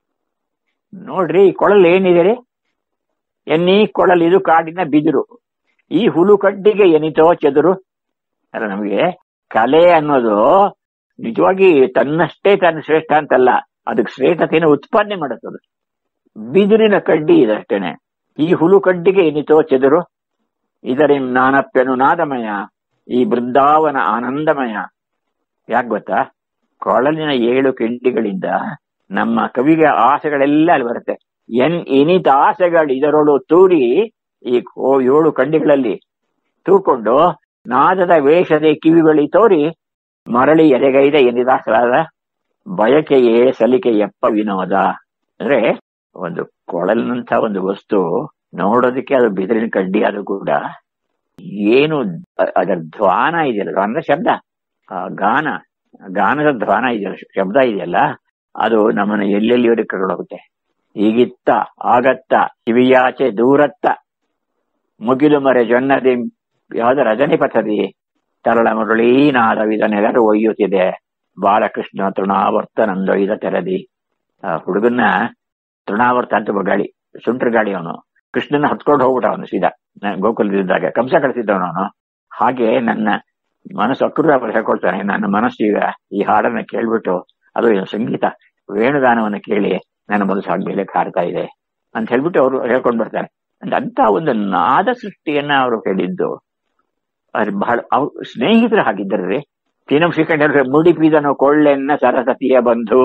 ನೋಡ್ರಿ ಈ ಕೊಳಲ್ ಏನಿದೆ ರೀ ಎನ್ನೀ ಕೊಳಲಿದು ಕಾಡಿನ ಬಿದಿರು ಈ ಹುಲು ಕಡ್ಡಿಗೆ ಎನಿತೋ ಚೆದರು ಅಲ್ಲ ನಮಗೆ ಕಲೆ ಅನ್ನೋದು ನಿಜವಾಗಿ ತನ್ನಷ್ಟೇ ತಾನು ಶ್ರೇಷ್ಠ ಅಂತಲ್ಲ ಅದಕ್ಕೆ ಶ್ರೇಷ್ಠತೆಯನ್ನು ಉತ್ಪಾದನೆ ಮಾಡುತ್ತದೆ ಬಿದಿರಿನ ಕಡ್ಡಿ ಇದಷ್ಟೇನೆ ಈ ಹುಲು ಕಡ್ಡಿಗೆ ಎನಿತೋ ಚೆದರು ಇದರಿ ನಾನಪ್ಯನು ನಾದಮಯ ಈ ಬೃಂದಾವನ ಆನಂದಮಯ ಯಾಕೆ ಗೊತ್ತಾ ಕೊಳಲಿನ ಏಳು ಕಿಂಡಿಗಳಿಂದ ನಮ್ಮ ಕವಿಗೆ ಆಸೆಗಳೆಲ್ಲ ಅಲ್ಲಿ ಬರುತ್ತೆ ಎನ್ ಇನಿತ ಆಸೆಗಳು ಇದರೊಳು ತೂರಿ ಈ ಕೋ- ಏಳು ಕಂಡಿಗಳಲ್ಲಿ ತೂಕೊಂಡು ನಾದದ ವೇಷದ ಕಿವಿಗಳಿ ತೋರಿ ಮರಳಿ ಎದೆಗೈದ ಎನಿದಾಸರಾದ ಬಯಕೆಯೇ ಸಲಿಕೆ ಎಪ್ಪ ವಿನೋದ ಅಂದ್ರೆ ಒಂದು ಕೊಳಲಿನಂತ ಒಂದು ವಸ್ತು ನೋಡೋದಕ್ಕೆ ಅದು ಬಿದಿರಿನ ಕಡ್ಡಿ ಅದು ಕೂಡ ಏನು ಅ- ಅದರ ಧ್ವಾನ ಇದೆಯಲ್ಲ ಅಂದ್ರೆ ಶಬ್ದ ಆ ಗಾನ ಗಾನದ ಧ್ವಾನ ಇದೆಯಲ್ಲ ಶಬ್ದ ಇದೆಯಲ್ಲ ಅದು ನಮ್ಮನ್ನ ಎಲ್ಲೆಲ್ಲಿವರೆಗೆ ಕರ್ಕೊಂಡು ಹೋಗುತ್ತೆ ಈಗಿತ್ತ ಆಗತ್ತ ಕಿವಿಯಾಚೆ ದೂರತ್ತ ಮುಗಿಲು ಮರೆ ಜೊನ್ನದಿ ಯಾವ್ದು ರಜನಿ ಪಥದಿ ತರಳ ಮುರಳೀನಾದವಿದನೆಲ್ಲರೂ ಒಯ್ಯುತ್ತಿದೆ ಬಾಲಕೃಷ್ಣ ತೃಣಾವರ್ತ ನಂದೊಯ್ದ ತೆರದಿ ಆ ಹುಡುಗನ್ನ ತೃಣಾವರ್ತ ಅಂತ ಒಬ್ಬ ಗಾಳಿ ಸುಂಟ್ರ ಗಾಳಿ ಅವನು ಕೃಷ್ಣನ ಹತ್ಕೊಂಡು ಹೋಗ್ಬಿಟ್ಟ ಅವನು ಸೀದಾ ನ- ಗೋಕುಲದಿದ್ದಾಗ ಕಂಸ ಕಳಿಸಿದ್ದವನು ಅವನು ಹಾಗೆ ನನ್ನ ಮನಸ್ಸು ಅಕ್ರೂರ ಅವರು ಹೇಳ್ಕೊಳ್ತಾನೆ ನನ್ನ ಮನಸ್ಸು ಈಗ ಈ ಹಾಡನ್ನ ಕೇಳ್ಬಿಟ್ಟು ಅದು ಏನು ಸಂಗೀತ ವೇಣುಗಾನವನ್ನು ಕೇಳಿ ನನ್ನ ಮನಸ್ಸು ಹಾಗೆ ಹಾಡ್ತಾ ಇದೆ ಅಂತ ಹೇಳ್ಬಿಟ್ಟು ಅವರು ಹೇಳ್ಕೊಂಡು ಬರ್ತಾರೆ And ಅಂತ ಒಂದು ನಾದ ಸೃಷ್ಟಿಯನ್ನ ಅವರು ಹೇಳಿದ್ದು ಅದು ಬಹಳ ಅವ್ರು ಸ್ನೇಹಿತರು ಹಾಗಿದ್ದಾರೆ ತೀನಂ ಶ್ರೀಕಂಠ ಮುಡಿಪಿದನು ಕೊಳ್ಳೆನ್ನ ಸರಸ್ವತಿಯ ಬಂಧು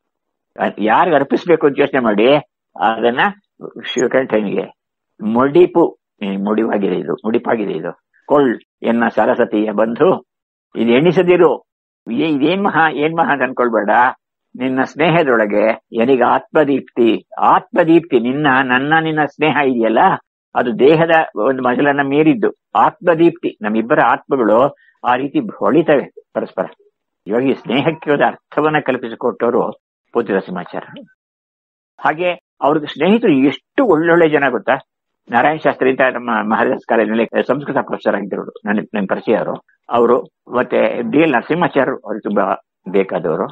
ಯಾರಿಗೆ ಅರ್ಪಿಸ್ಬೇಕು ಅಂತ ಯೋಚನೆ ಮಾಡಿ ಅದನ್ನ ಶ್ರೀಕಂಠನಿಗೆ ಮುಡಿಪು ಈ ಮುಡಿವಾಗಿದೆ ಇದು ಮುಡಿಪಾಗಿದೆ ಇದು ಕೊಳ್ಳ್ ಎನ್ನ ಸರಸ್ವತಿಯ ಬಂಧು ಇದು ಎಣಿಸದಿರು ಏ- ಇದೇನ್ ಮಹಾ ಏನ್ ಮಹಾ ಅಂತ ಅನ್ಕೊಳ್ಬೇಡ ನಿನ್ನ ಸ್ನೇಹದೊಳಗೆ ಎನಿಗ ಆತ್ಮದೀಪ್ತಿ ಆತ್ಮದೀಪ್ತಿ ನಿನ್ನ ನನ್ನ ನಿನ್ನ ಸ್ನೇಹ ಇದೆಯಲ್ಲ ಅದು ದೇಹದ ಒಂದು ಮಜಲನ್ನ ಮೀರಿದ್ದು ಆತ್ಮದೀಪ್ತಿ ನಮ್ಮಿಬ್ಬರ ಆತ್ಮಗಳು ಆ ರೀತಿ ಹೊಳಿತವೆ ಪರಸ್ಪರ ಇವಾಗ ಈ ಸ್ನೇಹಕ್ಕೆ ಒಂದು ಅರ್ಥವನ್ನ ಕಲ್ಪಿಸಿಕೊಟ್ಟವರು ಪೂತಿ ನರಸಿಂಹಾಚಾರ್ಯ ಹಾಗೆ ಅವ್ರಿಗೆ ಸ್ನೇಹಿತರು ಎಷ್ಟು ಒಳ್ಳೊಳ್ಳೆ ಜನ ಗೊತ್ತಾ ನಾರಾಯಣ ಶಾಸ್ತ್ರಿ ಅಂತ ನಮ್ಮ ಮಹಾರಾಜ್ ಕಾಲೇಜಿನಲ್ಲಿ ಸಂಸ್ಕೃತ ಪ್ರೊಫೆಸರ್ ಆಗಿದ್ರು ನನ್ನ ನನ್ನ ಪರಿಚಯ ಅವರು ಅವರು ಮತ್ತೆ ಡಿ ಎಲ್ ನರಸಿಂಹಾಚಾರ್ಯ ಅವ್ರಿಗೆ ತುಂಬಾ ಬೇಕಾದವರು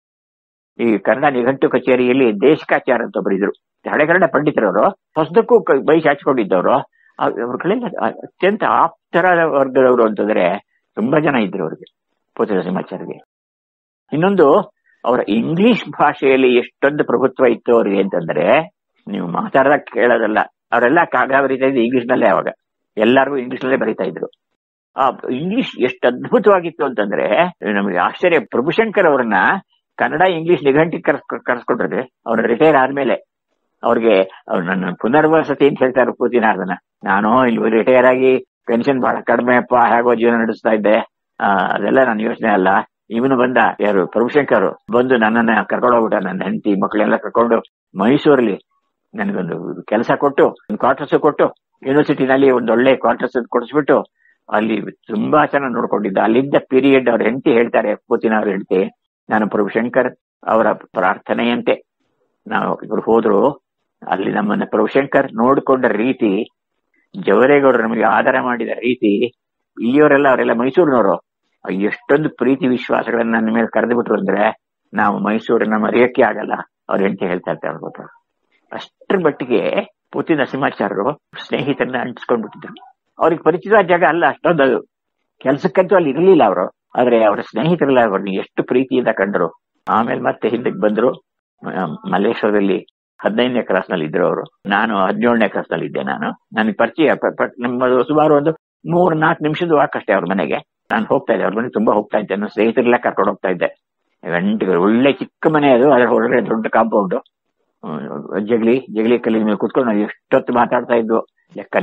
ಈ ಕನ್ನಡ ನಿಘಂಟು ಕಚೇರಿಯಲ್ಲಿ ದೇಶಕಾಚಾರ ಅಂತ ಒಬ್ರು ಇದ್ರು ಹಳೆಗನ್ನಡ ಪಂಡಿತರವರು ಹೊಸದಕ್ಕೂ ಕ- ಬೈ ಚಾಚಿಕೊಂಡಿದ್ದವರು ಅವ್ರಗಳೆಲ್ಲ ಅತ್ಯಂತ ಆಪ್ತರ ವರ್ಗದವರು ಅಂತಂದ್ರೆ ತುಂಬಾ ಜನ ಇದ್ರು ಅವ್ರಿಗೆ ಪೂತಿ ನರಸಿಂಹಾಚಾರ್ಯಗೆ ಇನ್ನೊಂದು ಅವರ ಇಂಗ್ಲಿಷ್ ಭಾಷೆಯಲ್ಲಿ ಎಷ್ಟೊಂದು ಪ್ರಭುತ್ವ ಇತ್ತು ಅವ್ರಿಗೆ ಅಂತಂದ್ರೆ ನೀವು ಮಾತಾಡದ ಕೇಳೋದಲ್ಲ ಅವರೆಲ್ಲ ಕಾಗದ ಬರೀತಾ ಇದ್ದು ಇಂಗ್ಲಿಷ್ ನಲ್ಲೇ ಅವಾಗ ಎಲ್ಲರಿಗೂ ಇಂಗ್ಲಿಷ್ ನಲ್ಲೇ ಬರೀತಾ ಇದ್ರು ಆ ಇಂಗ್ಲಿಷ್ ಎಷ್ಟು ಅದ್ಭುತವಾಗಿತ್ತು ಅಂತಂದ್ರೆ ನಮಗೆ ಆಶ್ಚರ್ಯ ಪ್ರಭುಶಂಕರ್ ಅವ್ರನ್ನ ಕನ್ನಡ ಇಂಗ್ಲಿಷ್ ನಿಘಂಟಿಗೆ ಕರ್ಸ್ ಕರ್ಸ್ಕೊಟ್ರೆ ಅವ್ರ ರಿಟೈರ್ ಆದ್ಮೇಲೆ ಅವ್ರಿಗೆ ಅವ್ರು ನನ್ನ ಪುನರ್ವಸತಿ ಅಂತ ಹೇಳ್ತಾರೆ ಪೂತಿನಾರ್ದನ ನಾನು ಇಲ್ಲಿ ರಿಟೈರ್ ಆಗಿ ಪೆನ್ಷನ್ ಬಹಳ ಕಡಿಮೆ ಅಪ್ಪ ಹೇಗೋ ಜೀವನ ನಡೆಸ್ತಾ ಇದ್ದೆ ಆ, ಅದೆಲ್ಲ ನನ್ನ ಯೋಚನೆ ಅಲ್ಲ ಇವನು ಬಂದ ಯಾರು ಪ್ರಭುಶಂಕರ್ ಬಂದು ನನ್ನನ್ನ ಕರ್ಕೊಂಡು ಹೋಗ್ಬಿಟ್ಟ ನನ್ನ ಹೆಂಡತಿ ಮಕ್ಕಳೆಲ್ಲ ಕರ್ಕೊಂಡು ಮೈಸೂರಲ್ಲಿ ನನಗೊಂದು ಕೆಲಸ ಕೊಟ್ಟು ಒಂದು ಕ್ವಾರ್ಟರ್ಸ್ ಕೊಟ್ಟು ಯೂನಿವರ್ಸಿಟಿನಲ್ಲಿ ಒಂದು ಒಳ್ಳೆ ಕ್ವಾರ್ಟರ್ಸ್ ಕೊಡಿಸ್ಬಿಟ್ಟು ಅಲ್ಲಿ ತುಂಬಾ ಚೆನ್ನಾಗಿ ನೋಡ್ಕೊಂಡಿದ್ದ ಅಲ್ಲಿದ್ದ ಪೀರಿಯಡ್ ಅವ್ರ ಹೆಂಡತಿ ಹೇಳ್ತಾರೆ ಪೂತಿನ ಅವ್ರ ಹೆಂಡತಿ ನಾನು ಪ್ರಭುಶಂಕರ್ ಅವರ ಪ್ರಾರ್ಥನೆಯಂತೆ ನಾವು ಇವರು ಹೋದ್ರು ಅಲ್ಲಿ ನಮ್ಮನ್ನ ಪ್ರಭುಶಂಕರ್ ನೋಡಿಕೊಂಡ ರೀತಿ ಜವರೇಗೌಡರು ನಮಗೆ ಆಧಾರ ಮಾಡಿದ ರೀತಿ ಇಲ್ಲಿಯವರೆಲ್ಲ ಅವರೆಲ್ಲ ಮೈಸೂರಿನವರು ಎಷ್ಟೊಂದು ಪ್ರೀತಿ ವಿಶ್ವಾಸಗಳನ್ನ ನನ್ನ ಮೇಲೆ ಕರೆದು ಬಿಟ್ರು ಅಂದ್ರೆ ನಾವು ಮೈಸೂರನ್ನ ಮರೆಯಕ್ಕೆ ಆಗಲ್ಲ ಅವ್ರ ಹೆಂಡತಿ ಹೇಳ್ತಾ ಇರ್ತಾರೆ ಗೊತ್ತಾ ಅಷ್ಟರ ಮಟ್ಟಿಗೆ ಪೂತಿ ನರಸಿಂಹಾಚಾರ್ಯರು ಸ್ನೇಹಿತರನ್ನ ಅಂಟಿಸ್ಕೊಂಡ್ಬಿಟ್ಟಿದ್ರು ಅವ್ರಿಗೆ ಪರಿಚಿತ ಜಾಗ ಅಲ್ಲ ಅಷ್ಟೊಂದು ಅದು ಕೆಲ್ಸಕ್ಕಂತೂ ಅಲ್ಲಿ ಇರಲಿಲ್ಲ ಅವರು ಆದ್ರೆ ಅವರ ಸ್ನೇಹಿತರೆಲ್ಲ ಅವ್ರನ್ನ ಎಷ್ಟು ಪ್ರೀತಿಯಿಂದ ಕಂಡ್ರು ಆಮೇಲೆ ಮತ್ತೆ ಹಿಂದಕ್ಕೆ ಬಂದ್ರು ಮ- ಮಲ್ಲೇಶ್ವರದಲ್ಲಿ ಹದಿನೈದನೇ ಕ್ಲಾಸ್ ನಲ್ಲಿ ಇದ್ರು ಅವರು ನಾನು ಹದಿನೇಳನೇ ಕ್ಲಾಸ್ ನಲ್ಲಿ ಇದ್ದೆ ನಾನು ನನಗೆ ಪರಿಚಯ ಪ- ಪ- ನಮ್ಮದು ಸುಮಾರು ಒಂದು ಮೂರ್ ನಾಲ್ಕು ನಿಮಿಷದ ವಾಕ್ ಅಷ್ಟೇ ಅವ್ರ ಮನೆಗೆ ನಾನು ಹೋಗ್ತಾ ಇದ್ದೆ ಅವ್ರ ಮನೆಗೆ ತುಂಬಾ ಹೋಗ್ತಾ ಇದ್ದೆ ನನ್ನ ಸ್ನೇಹಿತರೆಲ್ಲ ಕರ್ಕೊಂಡು ಹೋಗ್ತಾ ಇದ್ದೆ ಗಂಟೆಗಳು ಒಳ್ಳೆ ಚಿಕ್ಕ ಮನೆ ಅದು ಅದರ ಒಳಗಡೆ ದೊಡ್ಡ ಕಾಂಪೌಂಡ್ ಜಗಲಿ ಜಗಲಿ ಕಲ್ಲಿ ಮೇಲೆ ಕುತ್ಕೊಂಡು ನಾವು ಎಷ್ಟೊತ್ತು ಮಾತಾಡ್ತಾ ಇದ್ವು ಲೆಕ್ಕನೇ ಇಲ್ಲ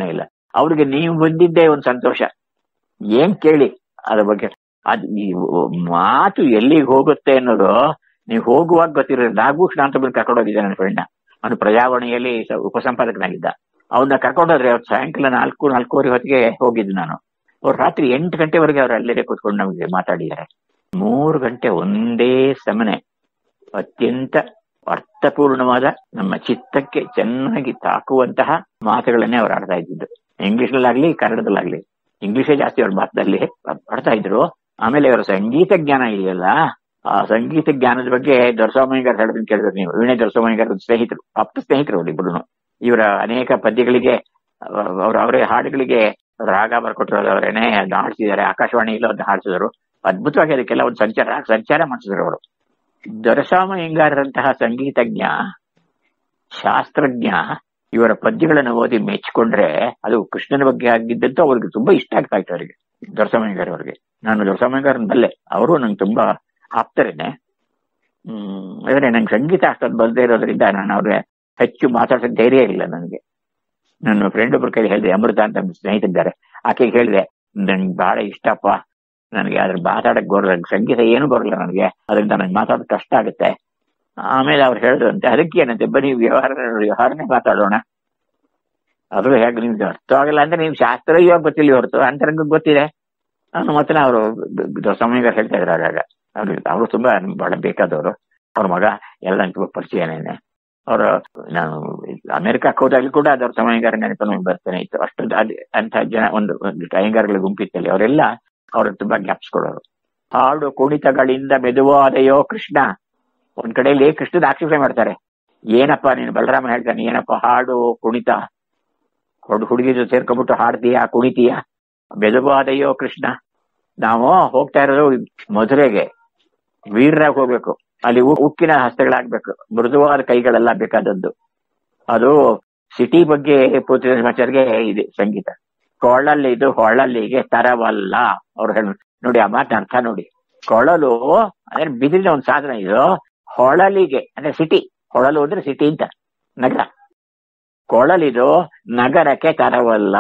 ಅವ್ರಿಗೆ ನೀವು ಬಂದಿದ್ದೇ ಒಂದು ಸಂತೋಷ ಏನ್ ಕೇಳಿ ಅದ್ರ ಬಗ್ಗೆ ಅದ್ ನೀವು ಮಾತು ಎಲ್ಲಿಗೆ ಹೋಗುತ್ತೆ ಅನ್ನೋದು ನೀವು ಹೋಗುವಾಗ ಗೊತ್ತಿರೋದು ನಾಗಭೂಷಣ ಅಂತ ಬಂದು ಕರ್ಕೊಂಡೋಗಿದ್ದೆ ನನ್ನ ಫ್ರೆಂಡ್ನ ಅವನು ಪ್ರಜಾವಾಣಿಯಲ್ಲಿ ಸ- ಉಪಸಂಪಾದಕನಾಗಿದ್ದ ಅವನ್ನ ಕರ್ಕೊಂಡೋದ್ರೆ ಅವತ್ತು ಸಾಯಂಕಾಲ ನಾಲ್ಕು ನಾಲ್ಕೂವರೆ ಹೊತ್ತಿಗೆ ಹೋಗಿದ್ದು ನಾನು ಅವ್ರು ರಾತ್ರಿ ಎಂಟು ಗಂಟೆವರೆಗೆ ಅವ್ರು ಅಲ್ಲೇ ಕೂತ್ಕೊಂಡು ನಮಗೆ ಮಾತಾಡಿದ್ದಾರೆ ಮೂರು ಗಂಟೆ ಒಂದೇ ಸಮನೆ ಅತ್ಯಂತ ಅರ್ಥಪೂರ್ಣವಾದ ನಮ್ಮ ಚಿತ್ತಕ್ಕೆ ಚೆನ್ನಾಗಿ ತಾಕುವಂತಹ ಮಾತುಗಳನ್ನೇ ಅವ್ರು ಆಡ್ತಾ ಇದ್ದಿದ್ದು ಇಂಗ್ಲಿಷ್ನಲ್ಲಾಗ್ಲಿ ಕನ್ನಡದಲ್ಲಾಗ್ಲಿ ಇಂಗ್ಲಿಷೇ ಜಾಸ್ತಿ ಅವ್ರ ಮಾತಲ್ಲಿ ಆಡ್ತಾ ಇದ್ರು ಆಮೇಲೆ ಅವರ ಸಂಗೀತ ಜ್ಞಾನ ಇದೆಯಲ್ಲ ಆ ಸಂಗೀತ ಜ್ಞಾನದ ಬಗ್ಗೆ ದೊರಸ್ವಾಮಿಗಾರ್ ಹೇಳೋದನ್ನ ಕೇಳಿದ್ರು ನೀವು ವೀಣೆ ದೊರಸ್ವಾಮಿಗಾರ್ ಸ್ನೇಹಿತರು ಆಪ್ತ ಸ್ನೇಹಿತರು ಅವ್ರು ಇಬ್ರು ಇವರ ಅನೇಕ ಪದ್ಯಗಳಿಗೆ ಅವ್ರ ಅವರೇ ಹಾಡುಗಳಿಗೆ ರಾಗ ಬರ್ಕೊಟ್ಟಿರೋದು ಅವರೇನೆ ಅದನ್ನ ಹಾಡ್ಸಿದ್ದಾರೆ ಆಕಾಶವಾಣಿಯಲ್ಲಿ ಅದನ್ನ ಹಾಡ್ಸಿದ್ರು ಅದ್ಭುತವಾಗಿ ಅದಕ್ಕೆಲ್ಲ ಒಂದು ಸಂಚಾರ ಸಂಚಾರ ಮಾಡಿಸಿದ್ರು ಅವರು ದೊರಸ್ವಾಮ ಹಿಂಗಾರರಂತಹ ಸಂಗೀತಜ್ಞ ಶಾಸ್ತ್ರಜ್ಞ ಇವರ ಪದ್ಯಗಳನ್ನು ಓದಿ ಮೆಚ್ಕೊಂಡ್ರೆ ಅದು ಕೃಷ್ಣನ ಬಗ್ಗೆ ಆಗಿದ್ದಂತೂ ಅವ್ರಿಗೆ ತುಂಬಾ ಇಷ್ಟ ಆಗ್ತಾ ಇತ್ತು ಅವರಿಗೆ ದೊರಸ್ವಾಮಿಗಾರ್ ಅವ್ರಿಗೆ ನಾನು ದೊರಸ್ವಾಮಿಗಾರನ್ ಬಲ್ಲೆ ಅವರು ನಂಗೆ ತುಂಬಾ ಆಪ್ತರೇನೆ ಹ್ಮ್ ಆದ್ರೆ ನಂಗೆ ಸಂಗೀತ ಅಷ್ಟೊಂದು ಬರದೇ ಇರೋದ್ರಿಂದ ನಾನು ಅವ್ರಿಗೆ ಹೆಚ್ಚು ಮಾತಾಡ್ಸಕ್ ಧೈರ್ಯ ಇಲ್ಲ ನನಗೆ ನನ್ನ ಫ್ರೆಂಡ್ ಒಬ್ರ ಕೈ ಹೇಳಿದೆ ಅಮೃತ ಅಂತ ನಮ್ಮ ಸ್ನೇಹಿತರಿದ್ದಾರೆ ಆಕೆಗೆ ಹೇಳಿದೆ ನನ್ಗೆ ಬಹಳ ಇಷ್ಟಪ್ಪ ನನಗೆ ಅದ್ರ ಮಾತಾಡಕ್ ಬರಲ್ಲ ಸಂಗೀತ ಏನು ಬರಲ್ಲ ನನಗೆ ಅದರಿಂದ ನನಗೆ ಮಾತಾಡೋದು ಕಷ್ಟ ಆಗುತ್ತೆ ಆಮೇಲೆ ಅವ್ರು ಹೇಳಿದ್ರಂತೆ ಅದಕ್ಕೆ ಏನಂತೆ ಬನ್ನಿ ವ್ಯವಹಾರ ವ್ಯವಹಾರನೇ ಮಾತಾಡೋಣ ಅದು ಹೇಗೆ ನಿಮ್ಗೆ ಅರ್ಥ ಆಗಲ್ಲ ಅಂದ್ರೆ ನೀವು ಶಾಸ್ತ್ರ ಇವಾಗ ಗೊತ್ತಿಲ್ಲ ಹೊರತು ಅಂತರಂಗ ಗೊತ್ತಿದೆ ನಾನು ಮತ್ತೆ ಅವರು ಸಮಯಗಾರ ಹೇಳ್ತಾ ಇದ್ರು ಆಗಾಗ ಅವ್ರು ಅವರು ತುಂಬಾ ನಮ್ಗೆ ಬಹಳ ಬೇಕಾದವರು ಅವ್ರ ಮಗ ಎಲ್ಲ ನಂಗೆ ತುಂಬಾ ಪರಿಚಯನೇನೆ ಅವರು ನಾನು ಅಮೆರಿಕಕ್ಕೆ ಹೋದಾಗಲೂ ಕೂಡ ಅದರ ಸಮಯಗಾರ ನೆನಪು ನಮ್ಗೆ ಬರ್ತಾನೆ ಇತ್ತು ಅಷ್ಟು ಅದ್- ಅಂತ ಜನ ಒಂದು ಒಂದು ಅಯ್ಯಂಗಾರಗಳ ಗುಂಪಿತ್ತಲ್ಲಿ ಅವರೆಲ್ಲ ಅವ್ರನ್ನ ತುಂಬಾ ಜ್ಞಾಪಿಸ್ಕೊಳ್ಳೋರು ಹಾಡು ಕುಣಿತಗಳಿಂದ ಮೆದುವಾದಯೋ ಕೃಷ್ಣ ಒಂದ್ ಕಡೆಯಲ್ಲಿ ಕೃಷ್ಣದ ಆಕ್ಷೇಪಣೆ ಮಾಡ್ತಾರೆ ಏನಪ್ಪ ನೀನು ಬಲರಾಮ ಹೇಳ್ತಾನೆ ಏನಪ್ಪ ಹಾಡು ಕುಣಿತ ಹುಡ್ ಹುಡುಗಿ ಜೊತೆ ಸೇರ್ಕೊಂಡ್ಬಿಟ್ಟು ಹಾಡ್ತೀಯಾ ಕುಣಿತೀಯಾ ಮೆದುವಾದಯೋ ಕೃಷ್ಣ ನಾವು ಹೋಗ್ತಾ ಇರೋದು ಮಧುರೆಗೆ ವೀರರಾಗಿ ಹೋಗ್ಬೇಕು ಅಲ್ಲಿ ಉ- ಉಕ್ಕಿನ ಹಸ್ತಗಳಾಗ್ಬೇಕು ಮೃದುವಾದ ಕೈಗಳೆಲ್ಲ ಬೇಕಾದದ್ದು ಅದು ಸಿಟಿ ಬಗ್ಗೆ ಪೂರ್ತಿ ಸಮಾಚಾರಗೆ ಇದೆ ಸಂಗೀತ ಕೊಳಲ್ಲಿ ಇದು ಹೊಳಲ್ಲಿಗೆ ತರವಲ್ಲ ಅವ್ರು ಹೇಳ ನೋಡಿ ಆ ಮಾತಿನ ಅರ್ಥ ನೋಡಿ ಕೊಳಲು ಅಂದ್ರೆ ಬಿದಿರಿನ ಒಂದು ಸಾಧನ ಇದು ಹೊಳಲಿಗೆ ಅಂದ್ರೆ ಸಿಟಿ ಹೊಳಲು ಅಂದ್ರೆ ಸಿಟಿ ಅಂತ ನಗರ ಕೊಳಲಿದು ನಗರಕ್ಕೆ ತರವಲ್ಲ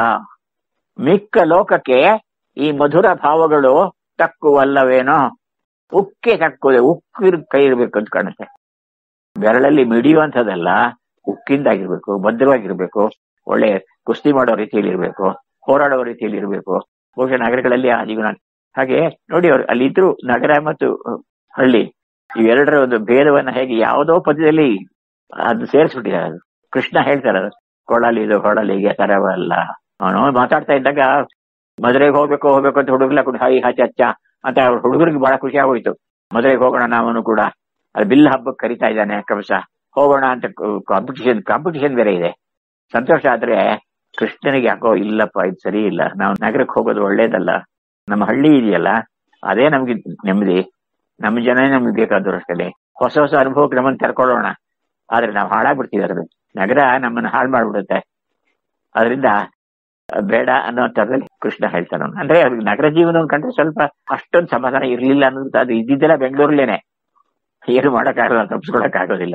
ಮಿಕ್ಕ ಲೋಕಕ್ಕೆ ಈ ಮಧುರ ಭಾವಗಳು ತಕ್ಕುವಲ್ಲವೇನೋ ಉಕ್ಕೆ ತಕ್ಕುದೆ ಉಕ್ಕಿರ್ ಕೈ ಇರ್ಬೇಕು ಅಂತ ಕಾಣುತ್ತೆ ಬೆರಳಲ್ಲಿ ಮಿಡಿಯುವಂಥದ್ದೆಲ್ಲ ಉಕ್ಕಿಂದಾಗಿರ್ಬೇಕು ಭದ್ರವಾಗಿರ್ಬೇಕು ಒಳ್ಳೆ ಕುಸ್ತಿ ಮಾಡೋ ರೀತಿಯಲ್ಲಿ ಇರ್ಬೇಕು ಹೋರಾಡೋ ರೀತಿಯಲ್ಲಿ ಇರಬೇಕು ಬಹುಶಃ ನಗರಗಳಲ್ಲಿ ಆ ಜೀವನ ಹಾಗೆ ನೋಡಿ ಅವ್ರು ಅಲ್ಲಿ ಇದ್ರು ನಗರ ಮತ್ತು ಅಹ್, ಹಳ್ಳಿ ಇವೆರಡರ ಒಂದು ಭೇದವನ್ನ ಹೇಗೆ ಯಾವುದೋ ಪದ್ಯದಲ್ಲಿ ಅದು ಸೇರಿಸ್ಬಿಟ್ಟಿದ್ದಾರೆ ಅದು ಕೃಷ್ಣ ಹೇಳ್ತಾರೆ ಅದು ಕೊಳಲಿದು ಹೊಳಲಿಗೆ ತರವಲ್ಲ ಅವನು ಮಾತಾಡ್ತಾ ಇದ್ದಾಗ ಮದುವೆಗೆ ಹೋಗ್ಬೇಕು ಹೋಗ್ಬೇಕು ಅಂತ ಹುಡುಗಲ್ಲ ಕೂಡ ಹೈ ಹಚ್ಚ ಹಚ್ಚ ಅಂತ ಅವ್ರ ಹುಡುಗರಿಗೆ ಬಹಳ ಖುಷಿ ಆಗೋಯ್ತು ಮದುವೆಗೆ ಹೋಗೋಣ ನಾವನು ಕೂಡ ಅದು ಬಿಲ್ ಹಬ್ಬಕ್ಕೆ ಕರಿತಾ ಇದ್ದಾನೆ ಕಮಸ ಹೋಗೋಣ ಅಂತ ಕಾಂಪಿಟಿಷನ್ ಕಾಂಪಿಟಿಷನ್ ಬೇರೆ ಇದೆ ಸಂತೋಷ ಆದ್ರೆ ಕೃಷ್ಣನಿಗೆ ಯಾಕೋ ಇಲ್ಲಪ್ಪ ಇದು ಸರಿ ಇಲ್ಲ ನಾವು ನಗರಕ್ಕೆ ಹೋಗೋದು ಒಳ್ಳೇದಲ್ಲ ನಮ್ಮ ಹಳ್ಳಿ ಇದೆಯಲ್ಲ ಅದೇ ನಮ್ಗೆ ನೆಮ್ಮದಿ ನಮ್ಮ ಜನನೇ ನಮ್ಗೆ ಬೇಕಾದ್ರು ಅಷ್ಟೇ ಹೊಸ ಹೊಸ ಅನುಭವಕ್ಕೆ ನಮ್ಮನ್ನು ಕರ್ಕೊಳ್ಳೋಣ ಆದ್ರೆ ನಾವು ಹಾಳಾಗ್ಬಿಡ್ತೀವಿ ಅದ್ರ ನಗರ ನಮ್ಮನ್ನ ಹಾಳು ಮಾಡ್ಬಿಡುತ್ತೆ ಅದರಿಂದ ಬೇಡ ಅನ್ನೋ ತರದಲ್ಲಿ ಕೃಷ್ಣ ಹೇಳ್ತಾನ ಅಂದ್ರೆ ಅವ್ರಿಗೆ ನಗರ ಜೀವನ ಕಂಡ್ರೆ ಸ್ವಲ್ಪ ಅಷ್ಟೊಂದು ಸಮಾಧಾನ ಇರ್ಲಿಲ್ಲ ಅನ್ನೋದು ಅದು ಇದ್ದಿದ್ದೆಲ್ಲ ಬೆಂಗಳೂರಲ್ಲೇನೆ ಏನು ಮಾಡಕ್ಕಾಗಲ್ಲ ತಪ್ಪಿಸ್ಕೊಳಕ್ ಆಗೋದಿಲ್ಲ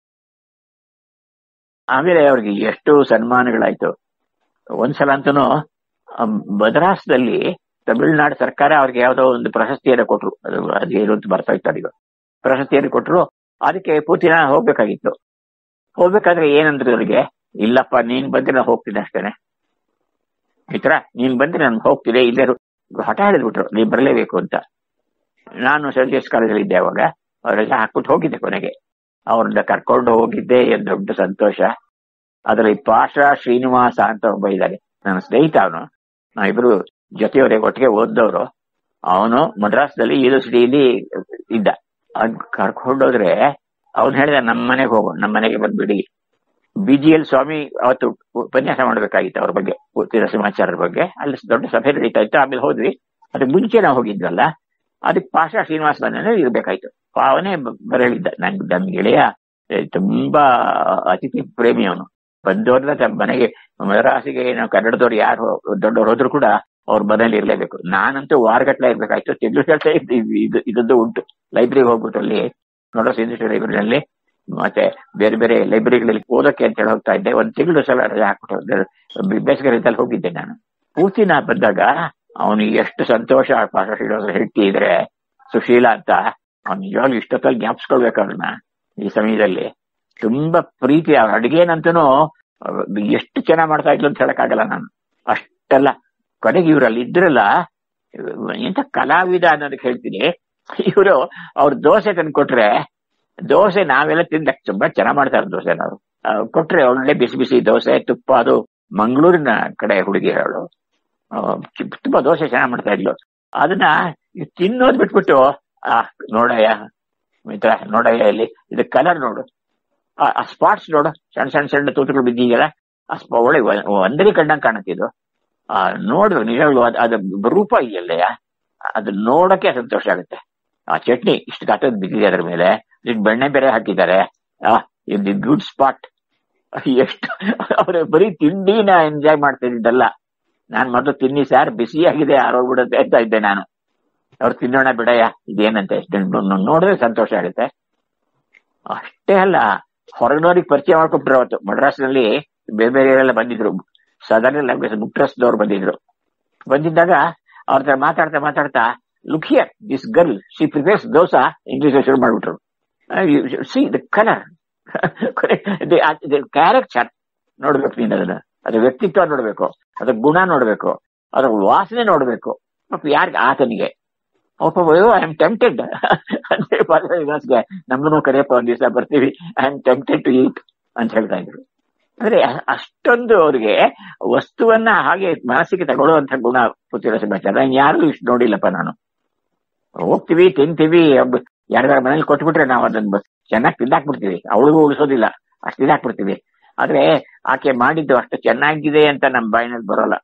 ಆಮೇಲೆ ಅವ್ರಿಗೆ ಎಷ್ಟು ಸನ್ಮಾನಗಳಾಯ್ತು ಒಂದ್ಸಲ ಅಂತೂ ಮದ್ರಾಸ್ದಲ್ಲಿ ತಮಿಳುನಾಡು ಸರ್ಕಾರ ಅವ್ರಿಗೆ ಯಾವ್ದೋ ಒಂದು ಪ್ರಶಸ್ತಿಯನ್ನು ಕೊಟ್ರು ಅದು ಅದೇನು ಅಂತ ಬರ್ತಾ ಇತ್ತು ಅದಿಗ ಪ್ರಶಸ್ತಿಯನ್ನು ಕೊಟ್ರು ಅದಕ್ಕೆ ಪೂರ್ತಿನ ಹೋಗ್ಬೇಕಾಗಿತ್ತು ಹೋಗ್ಬೇಕಾದ್ರೆ ಏನಂದ್ರೆ ಅವ್ರಿಗೆ ಇಲ್ಲಪ್ಪ ನೀನ್ ಬಂದ್ರೆ ನಾನು ಹೋಗ್ತೀನಿ ಅಷ್ಟೇನೆ ಈ ತರ ನೀನ್ ಬಂದ್ರೆ ನಾನು ಹೋಗ್ತೀನಿ ಇಲ್ಲೇ ರು- ಹಠ ಹಿಡಿದ್ಬಿಟ್ರು ನೀನ್ ಬರಲೇಬೇಕು ಅಂತ ನಾನು ಸೆಲ್ಸಿಯಸ್ ಕಾಲೇಜಲ್ಲಿ ಇದ್ದೆ ಅವಾಗ ಅವರೆಲ್ಲ ಹಾಕ್ಬಿಟ್ಟು ಹೋಗಿದ್ದೆ ಕೊನೆಗೆ ಅವ್ರನ್ನ ಕರ್ಕೊಂಡು ಹೋಗಿದ್ದೆ ಏನ್ ದೊಡ್ಡ ಸಂತೋಷ ಅದ್ರಲ್ಲಿ ಪಾಷ ಶ್ರೀನಿವಾಸ ಅಂತ ಒಬ್ಬ ಇದ್ದಾನೆ ನನ್ನ ಸ್ನೇಹಿತ ಅವನು ನಾವಿಬ್ರು ಜೊತೆಯವರೇ ಒಟ್ಟಿಗೆ ಓದ್ದವರು ಅವನು ಮದ್ರಾಸ್ದಲ್ಲಿ ಯೂನಿವರ್ಸಿಟಿಯಲ್ಲಿ ಇದ್ದ ಅದ್ ಕರ್ಕೊಂಡೋದ್ರೆ ಅವ್ನು ಹೇಳಿದ ನಮ್ಮ ಮನೆಗೆ ಹೋಗು ನಮ್ಮ ಮನೆಗೆ ಬಂದ್ಬಿಡಿ ಬಿ ಜಿ ಎಲ್ ಸ್ವಾಮಿ ಅವತ್ತು ಉಪನ್ಯಾಸ ಮಾಡ್ಬೇಕಾಗಿತ್ತು ಅವ್ರ ಬಗ್ಗೆ ಪೂರ್ತಿ ಸಮಾಚಾರದ ಬಗ್ಗೆ ಅಲ್ಲಿ ದೊಡ್ಡ ಸಭೆ ನಡೀತಾ ಇತ್ತು ಆಮೇಲೆ ಹೋದ್ವಿ ಅದಕ್ಕೆ ಮುಂಚೆ ನಾವು ಹೋಗಿದ್ವಲ್ಲ ಅದಕ್ಕೆ ಪಾಷಾ ಶ್ರೀನಿವಾಸ ಬಂದ್ರೆ ಇರ್ಬೇಕಾಯ್ತು ಅವನೇ ಬರ ಹೇಳಿದ್ದ ನನ್ ನನ್ ಗೆಳೆಯ ಏ, ತುಂಬಾ ಅತಿಥಿ ಪ್ರೇಮಿ ಅವನು ಬಂದವ್ರನ್ನ ತಮ್ಮ ಮನೆಗೆ ಮದ್ರಾಸಿಗೆ ನಾವು ಕನ್ನಡದವ್ರು ಯಾರು ದೊಡ್ಡವ್ರು ಹೋದ್ರು ಕೂಡ ಅವ್ರ ಮನೇಲಿ ಇರ್ಲೇಬೇಕು ನಾನಂತೂ ವಾರಗಟ್ಲೆ ಇರ್ಬೇಕಾಯ್ತು ತಿಂಗಳು ಹೇಳ್ತಾ ಇದ್ದೆ ಇದು ಇದದ್ದು ಉಂಟು ಲೈಬ್ರರಿಗೆ ಹೋಗ್ಬಿಟ್ಟು ಅಲ್ಲಿ ನೋಡೋ ಸಿಂಧೇಶ್ವರ ಲೈಬ್ರರಿನಲ್ಲಿ ಮತ್ತೆ ಬೇರೆ ಬೇರೆ ಲೈಬ್ರರಿಗಳಲ್ಲಿ ಓದಕ್ಕೆ ಅಂತ ಹೇಳಿ ಹೋಗ್ತಾ ಇದ್ದೆ ಒಂದ್ ತಿಂಗಳು ಸಲ ರಜೆ ಹಾಕ್ಬಿಟ್ಟು ಬೇಸಿಗೆ ರಜದಲ್ಲಿ ಹೋಗಿದ್ದೆ ನಾನು ಪೂತಿನ ಬಂದಾಗ ಅವನಿಗೆ ಎಷ್ಟು ಸಂತೋಷ ಪಾಠ ಹೇಳೋದು ಹೇಳ್ತಿದ್ರೆ ಸುಶೀಲ ಅಂತ ಅವ್ನು ನಿಜವಾಗ್ಲೂ ಇಷ್ಟೊತ್ತಲ್ಲಿ ಜ್ಞಾಪಿಸ್ಕೊಳ್ಬೇಕು ಅವ್ರನ್ನ ಈ ಸಮಯದಲ್ಲಿ ತುಂಬಾ ಪ್ರೀತಿ ಅವ್ರ ಅಡಿಗೆನಂತೂ ಎಷ್ಟು ಚೆನ್ನಾಗ್ ಮಾಡ್ತಾ ಇದ್ಲು ಅಂತ ಹೇಳಕ್ಕಾಗಲ್ಲ ನಾನು ಅಷ್ಟೆಲ್ಲ ಕೊನೆಗೆ ಇವ್ರಲ್ಲಿ ಇದ್ರಲ್ಲ ಎಂತ ಕಲಾವಿದ ಅನ್ನೋದಕ್ಕೆ ಹೇಳ್ತೀನಿ ಇವರು ಅವ್ರ ದೋಸೆ ತಂದು ಕೊಟ್ರೆ ದೋಸೆ ನಾವೆಲ್ಲ ತಿಂದ ತುಂಬಾ ಚೆನ್ನಾಗ್ ಮಾಡ್ತಾರೆ ದೋಸೆ ನಾವು ಆ, ಕೊಟ್ರೆ ಒಳ್ಳೆ ಬಿಸಿ ಬಿಸಿ ದೋಸೆ ತುಪ್ಪ ಅದು ಮಂಗಳೂರಿನ ಕಡೆ ಹುಡುಗಿ ಹೇಳು ಆ, ಚಿ- ತುಂಬಾ ದೋಸೆ ಚೆನ್ನಾಗ್ ಮಾಡ್ತಾ ಇದ್ಲು ಅದನ್ನ ಇದ್ ತಿನ್ನೋದ್ ಬಿಟ್ಬಿಟ್ಟು ಆ ನೋಡಯ್ಯ ಮಿತ್ರ ನೋಡಯ್ಯ ಇಲ್ಲಿ ಇದು ಕಲರ್ ನೋಡು ಆ- ಆ ಸ್ಪಾಟ್ಸ್ ನೋಡು ಸಣ್ಣ ಸಣ್ಣ ಸಣ್ಣ ತೂತುಗಳು ಬಿದ್ದಿದೆಯಲ್ಲ ಆ ಸ್ಪ- ಒಳ್ಳೆ ಒ- ಒಂದರಿ ಕಂಡಂಗ್ ಕಾಣುತ್ತಿದ್ದು ಆ ನೋಡು ನಿಜವಾಗ್ಲು ಅದ್- ಅದು ರೂಪ ಇದೆಯಲ್ಲಯ್ಯ ಅದು ನೋಡಕ್ಕೆ ಸಂತೋಷ ಆಗುತ್ತೆ ಆ ಚಟ್ನಿ ಇಷ್ಟು ಗಾತ್ರದ ಬಿದ್ದಿದೆ ಅದ್ರ ಮೇಲೆ ಇದಕ್ಕೆ ಬೆಣ್ಣೆ ಬೇರೆ ಹಾಕಿದ್ದಾರೆ ಆ ಇದು ಗುಡ್ ಸ್ಪಾಟ್ ಎಷ್ಟು ಅವ್ರು ಬರೀ ತಿಂಡಿನ ಎಂಜಾಯ್ ಮಾಡ್ತಿದ್ದಲ್ಲ ನಾನ್ ಮೊದಲು ತಿನ್ನಿ ಸರ್ ಬಿಸಿಯಾಗಿದೆ ಆರೋಗ್ಬಿಡುತ್ತೆ ಅಂತ ಇದ್ದೆ ನಾನು ಅವ್ರು ತಿನ್ನೋಣ ಬಿಡಯ್ಯ ಇದೇನಂತೆ ಇದನ್ನ ನೋಡಿದ್ರೆ ಸಂತೋಷ ಆಗುತ್ತೆ ಅಷ್ಟೇ ಅಲ್ಲ ಹೊರಗಿನವ್ರಿಗೆ ಪರಿಚಯ ಮಾಡ್ಕೊಬಿಟ್ರು ಅವತ್ತು ಮಡ್ರಾಸ್ನಲ್ಲಿ ಬೇರೆ ಬೇರೆ ಎಲ್ಲ ಬಂದಿದ್ರು ಸದರ್ನ್ ಲ್ಯಾಂಗ್ವೇಜ್ ಮುಕ್ಟ್ರಸ್ದವ್ರು ಬಂದಿದ್ರು ಬಂದಿದ್ದಾಗ ಅವ್ರ ಹತ್ರ ಮಾತಾಡ್ತಾ ಮಾತಾಡ್ತಾ look here this girl she prepares dosa English ಶುರು ಮಾಡ್ಬಿಟ್ರು ಸಿ ದ ಕಲರ್ ಕ್ಯಾರೆಕ್ಟರ್ ನೋಡ್ಬೇಕು ನೀನು ಅದನ್ನ ಅದ್ರ ವ್ಯಕ್ತಿತ್ವ ನೋಡ್ಬೇಕು ಅದ್ರ ಗುಣ ನೋಡ್ಬೇಕು ಅದ್ರ ವಾಸನೆ ನೋಡ್ಬೇಕು ಪಾಪ ಯಾರಿಗೆ ಆತನಿಗೆ ಒಬ್ಬ ಐ ಆಮ್ ಟೆಂಪ್ಟೆಡ್ ಅಂತ ನಮ್ಮನ್ನು ಕರೆಯಪ್ಪ ಒಂದ್ ದಿವಸ ಬರ್ತೀವಿ I am tempted to eat ಅಂತ ಹೇಳ್ತಾ ಇದ್ರು ಅಂದ್ರೆ ಅ- ಅಷ್ಟೊಂದು ಅವ್ರಿಗೆ ವಸ್ತುವನ್ನ ಹಾಗೆ ಮನಸ್ಸಿಗೆ ತಗೊಳ್ಳುವಂತ ಗುಣ ಕೂತಿರೋ ಸಮಾಚಾರ ನಾನು ಯಾರಿಗೂ ಇಷ್ಟು ನೋಡಿಲ್ಲಪ್ಪ ನಾನು ಹೋಗ್ತೀವಿ ತಿಂತೀವಿ ಯಾರ್ಯಾರ ಮನೇಲಿ ಕೊಟ್ಬಿಟ್ರೆ ನಾವು ಅದನ್ನ ಚೆನ್ನಾಗಿ ತಿಂದಾಕ್ಬಿಡ್ತೀವಿ ಅವಳಿಗೂ ಉಳಿಸೋದಿಲ್ಲ ಅಷ್ಟು ತಿಂದಾಕ್ಬಿಡ್ತೀವಿ ಆದ್ರೆ ಆಕೆ ಮಾಡಿದ್ದು ಅಷ್ಟು ಚೆನ್ನಾಗಿದೆ ಅಂತ ನಮ್ಮ ಬಾಯಿನಲ್ಲಿ ಬರೋಲ್ಲ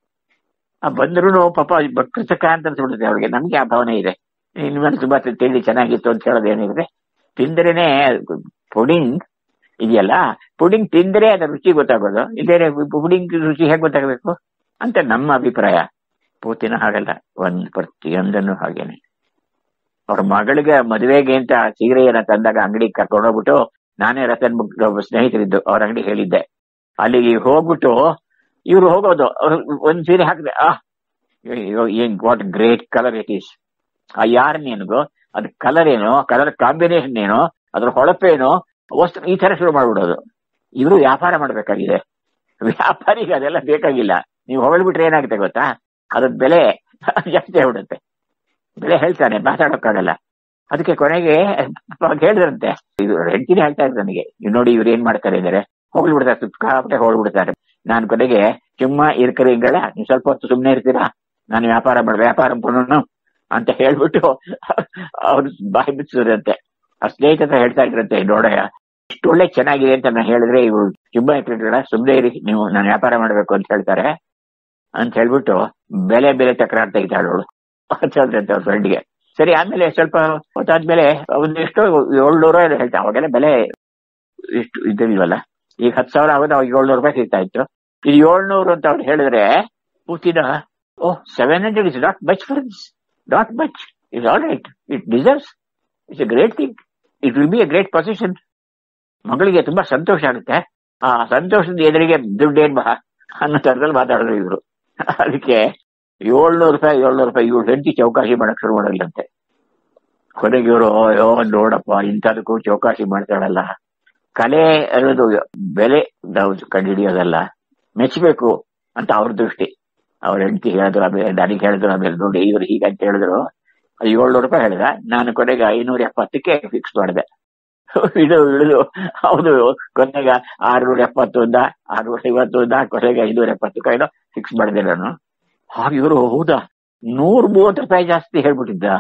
ಆ ಬಂದ್ರು ಪಾಪ ಬಕ್ಕೃತಕ ಅಂತ ಅನ್ಸ್ಬಿಡುತ್ತೆ ಅವ್ರಿಗೆ ನಮ್ಗೆ ಆ ಭಾವನೆ ಇದೆ ಇನ್ಮೇಲೆ ತುಂಬಾ ತಿ- ತಿಂಡಿ ಚೆನ್ನಾಗಿತ್ತು ಅಂತ ಹೇಳೋದು ಏನಿದೆ ತಿಂದ್ರೇನೆ ಪುಡಿಂಗ್ ಇದೆಯಲ್ಲ ಪುಡಿಂಗ್ ತಿಂದ್ರೆ ಅದ್ರ ರುಚಿ ಗೊತ್ತಾಗೋದು ಇಲ್ಲೇ ಪುಡಿಂಗ್ ರುಚಿ ಹೇಗೆ ಗೊತ್ತಾಗಬೇಕು ಅಂತ ನಮ್ಮ ಅಭಿಪ್ರಾಯ ಪೂತಿನ ಹಾಗಲ್ಲ ಒಂದ್ ಪ್ರತಿಯೊಂದನ್ನು ಹಾಗೇನೆ ಅವ್ರ ಮಗಳಿಗೆ ಮದುವೆಗೆ ಅಂತ ಸೀರೆಯನ್ನ ತಂದಾಗ ಅಂಗಡಿಗೆ ಕರ್ಕೊಂಡು ಹೋಗ್ಬಿಟ್ಟು ನಾನೇ ರತನ್ ಮುಗ್- ಒಬ್ಬ ಸ್ನೇಹಿತರಿದ್ದು ಅವ್ರ ಅಂಗಡಿ ಹೇಳಿದ್ದೆ ಅಲ್ಲಿಗೆ ಹೋಗ್ಬಿಟ್ಟು ಇವ್ರು ಹೋಗೋದು ಅವ್ರು ಒಂದ್ ಸೀರೆ ಹಾಕಿದೆ ಆ ಅಯ್ಯೋ, ಏನ್ what great colour it is ಆ ಯಾರ್ ನಿನಗೋ ಅದ್ ಕಲರ್ ಏನು ಕಲರ್ ಕಾಂಬಿನೇಷನ್ ಏನು ಅದ್ರ ಹೊಳಪೇನು ವಸ್ತು ಈ ತರ ಶುರು ಮಾಡ್ಬಿಡೋದು ಇವರು ವ್ಯಾಪಾರ ಮಾಡ್ಬೇಕಾಗಿದೆ ವ್ಯಾಪಾರಿಗೆ ಅದೆಲ್ಲ ಬೇಕಾಗಿಲ್ಲ ನೀವು ಹೊಗಳ್ಬಿಟ್ರೆ ಏನಾಗುತ್ತೆ ಗೊತ್ತಾ ಅದ್ರ ಬೆಲೆ ಜಾಸ್ತಿ ಆಗ್ಬಿಡುತ್ತೆ ಬೆಲೆ ಹೇಳ್ತಾನೆ ಮಾತಾಡೋಕ್ಕಾಗಲ್ಲ ಅದಕ್ಕೆ ಕೊನೆಗೆ ಅವಾಗ ಹೇಳಿದ್ರಂತೆ ಇದು ಹೆಂಡತಿನೇ ಹೇಳ್ತಾ ಇದ್ರು ನನಗೆ ನೀವು ನೋಡಿ ಇವ್ರು ಏನ್ ಮಾಡ್ತಾರೆ ಅಂದ್ರೆ ಹೋಗ್ಬಿಡ್ತಾರೆ ಸುತ್ತಾಪಟ್ಟೆ ಹೋಗ್ಬಿಡ್ತಾರೆ ನಾನು ಕೊನೆಗೆ ಸುಮ್ಮ ಇರ್ಕರಿಂಗಳ ನೀವು ಸ್ವಲ್ಪ ಹೊತ್ತು ಸುಮ್ಮನೆ ಇರ್ತೀರಾ ನಾನು ವ್ಯಾಪಾರ ಮಾಡ ವ್ಯಾಪಾರ ಪುನಃ ಅಂತ ಹೇಳ್ಬಿಟ್ಟು ಅವ್ರು ಬಾಯಿ ಬಿಚ್ಚಿದ್ರಂತೆ ಆ ಸ್ನೇಹಿತ ಹತ್ರ ಹೇಳ್ತಾ ಇದ್ರಂತೆ ನೋಡಯ್ಯ ಇಷ್ಟು ಒಳ್ಳೆ ಚೆನ್ನಾಗಿದೆ ಅಂತ ನಾನು ಹೇಳಿದ್ರೆ ಇವ್ರು ತುಂಬಾ ಇಟ್ಟಿರ್ತಾರ ಸುಮ್ಮನೆ ಇರಿ ನೀವು ನಾನು ವ್ಯಾಪಾರ ಮಾಡ್ಬೇಕು ಅಂತ ಹೇಳ್ತಾರೆ ಅಂತ ಹೇಳ್ಬಿಟ್ಟು ಬೆಲೆ ಬೆಲೆ ತಕರಾರು ತೆಗಿತಾಳು ಅವಳು ಅಂತ ಹೇಳ್ದಂತೆ ಅವ್ರ ಫ್ರೆಂಡ್ಗೆ ಸರಿ ಆಮೇಲೆ ಸ್ವಲ್ಪ ಹೊತ್ತಾದ್ಮೇಲೆ ಒಂದು ಎಷ್ಟೋ ಏಳ್ನೂರ ಹೇಳ್ತಾ ಅವಾಗೆಲ್ಲ ಬೆಲೆ ಇಷ್ಟು ಇದಿಲ್ವಲ್ಲ ಈಗ ಹತ್ತು ಸಾವಿರ ಆಗೋದು ಅವಾಗ ಏಳ್ನೂರು ರೂಪಾಯಿ ಸಿಗ್ತಾ ಇತ್ತು ಇದು ಏಳ್ನೂರು ಅಂತ ಅವ್ರು ಹೇಳಿದ್ರೆ ಪೂತಿನ oh seven hundred is not much for this not much is all right it deserves it's a great thing it will be a great position ಮಗಳಿಗೆ ತುಂಬಾ ಸಂತೋಷ ಆಗುತ್ತೆ ಆ ಸಂತೋಷದ ಎದುರಿಗೆ ದುಡ್ಡು ಏನ್ ಬಾ ಅನ್ನೋ ತರದಲ್ಲಿ ಮಾತಾಡಿದ್ರು ಇವರು ಅದಕ್ಕೆ ಏಳ್ನೂರು ರೂಪಾಯಿ ಏಳ್ನೂರು ರೂಪಾಯಿ ಇವ್ರು ಹೆಂಡತಿ ಚೌಕಾಸಿ ಮಾಡಕ್ ಶುರು ಮಾಡಲ್ಲಂತೆ ಕೊನೆಗೆ ಇವರು ಅಯ್ಯೋ ನೋಡಪ್ಪ ಇಂಥದಕ್ಕೂ ಚೌಕಾಸಿ ಮಾಡ್ತಾಳಲ್ಲ ಕಲೆ ಅನ್ನೋದು ಬೆಲೆ ನಾವು ಕಂಡುಹಿಡಿಯೋದಲ್ಲ ಮೆಚ್ಚಬೇಕು ಅಂತ ಅವ್ರ ದೃಷ್ಟಿ ಅವ್ರ ಹೆಂಡತಿ ಹೇಳಿದ್ರು ಆಮೇಲೆ ನನಗೆ ಹೇಳಿದ್ರು ಆಮೇಲೆ ನೋಡಿ ಇವ್ರು ಹೀಗಂತ ಹೇಳಿದ್ರು ಅದು ಏಳ್ನೂರು ರೂಪಾಯಿ ಹೇಳಿದ ನಾನು ಕೊನೆಗೆ ಐನೂರ ಎಪ್ಪತ್ತಕ್ಕೆ ಫಿಕ್ಸ್ ಮಾಡಿದೆ ಇದು ಇಳಿದು ಹೌದು ಕೊನೆಗೆ ಆರ್ನೂರ ಎಪ್ಪತ್ತೊಂದ ಆರ್ನೂರ ಐವತ್ತೊಂದ ಕೊನೆಗೆ ಐನೂರ ಎಪ್ಪತ್ತಕ್ಕೈದು ಫಿಕ್ಸ್ ಮಾಡಿದೆ ನಾನು ಹಾಗೆ ಇವರು ಹೌದಾ ನೂರ ಮೂವತ್ತು ರೂಪಾಯಿ ಜಾಸ್ತಿ ಹೇಳ್ಬಿಟ್ಟಿದ್ದ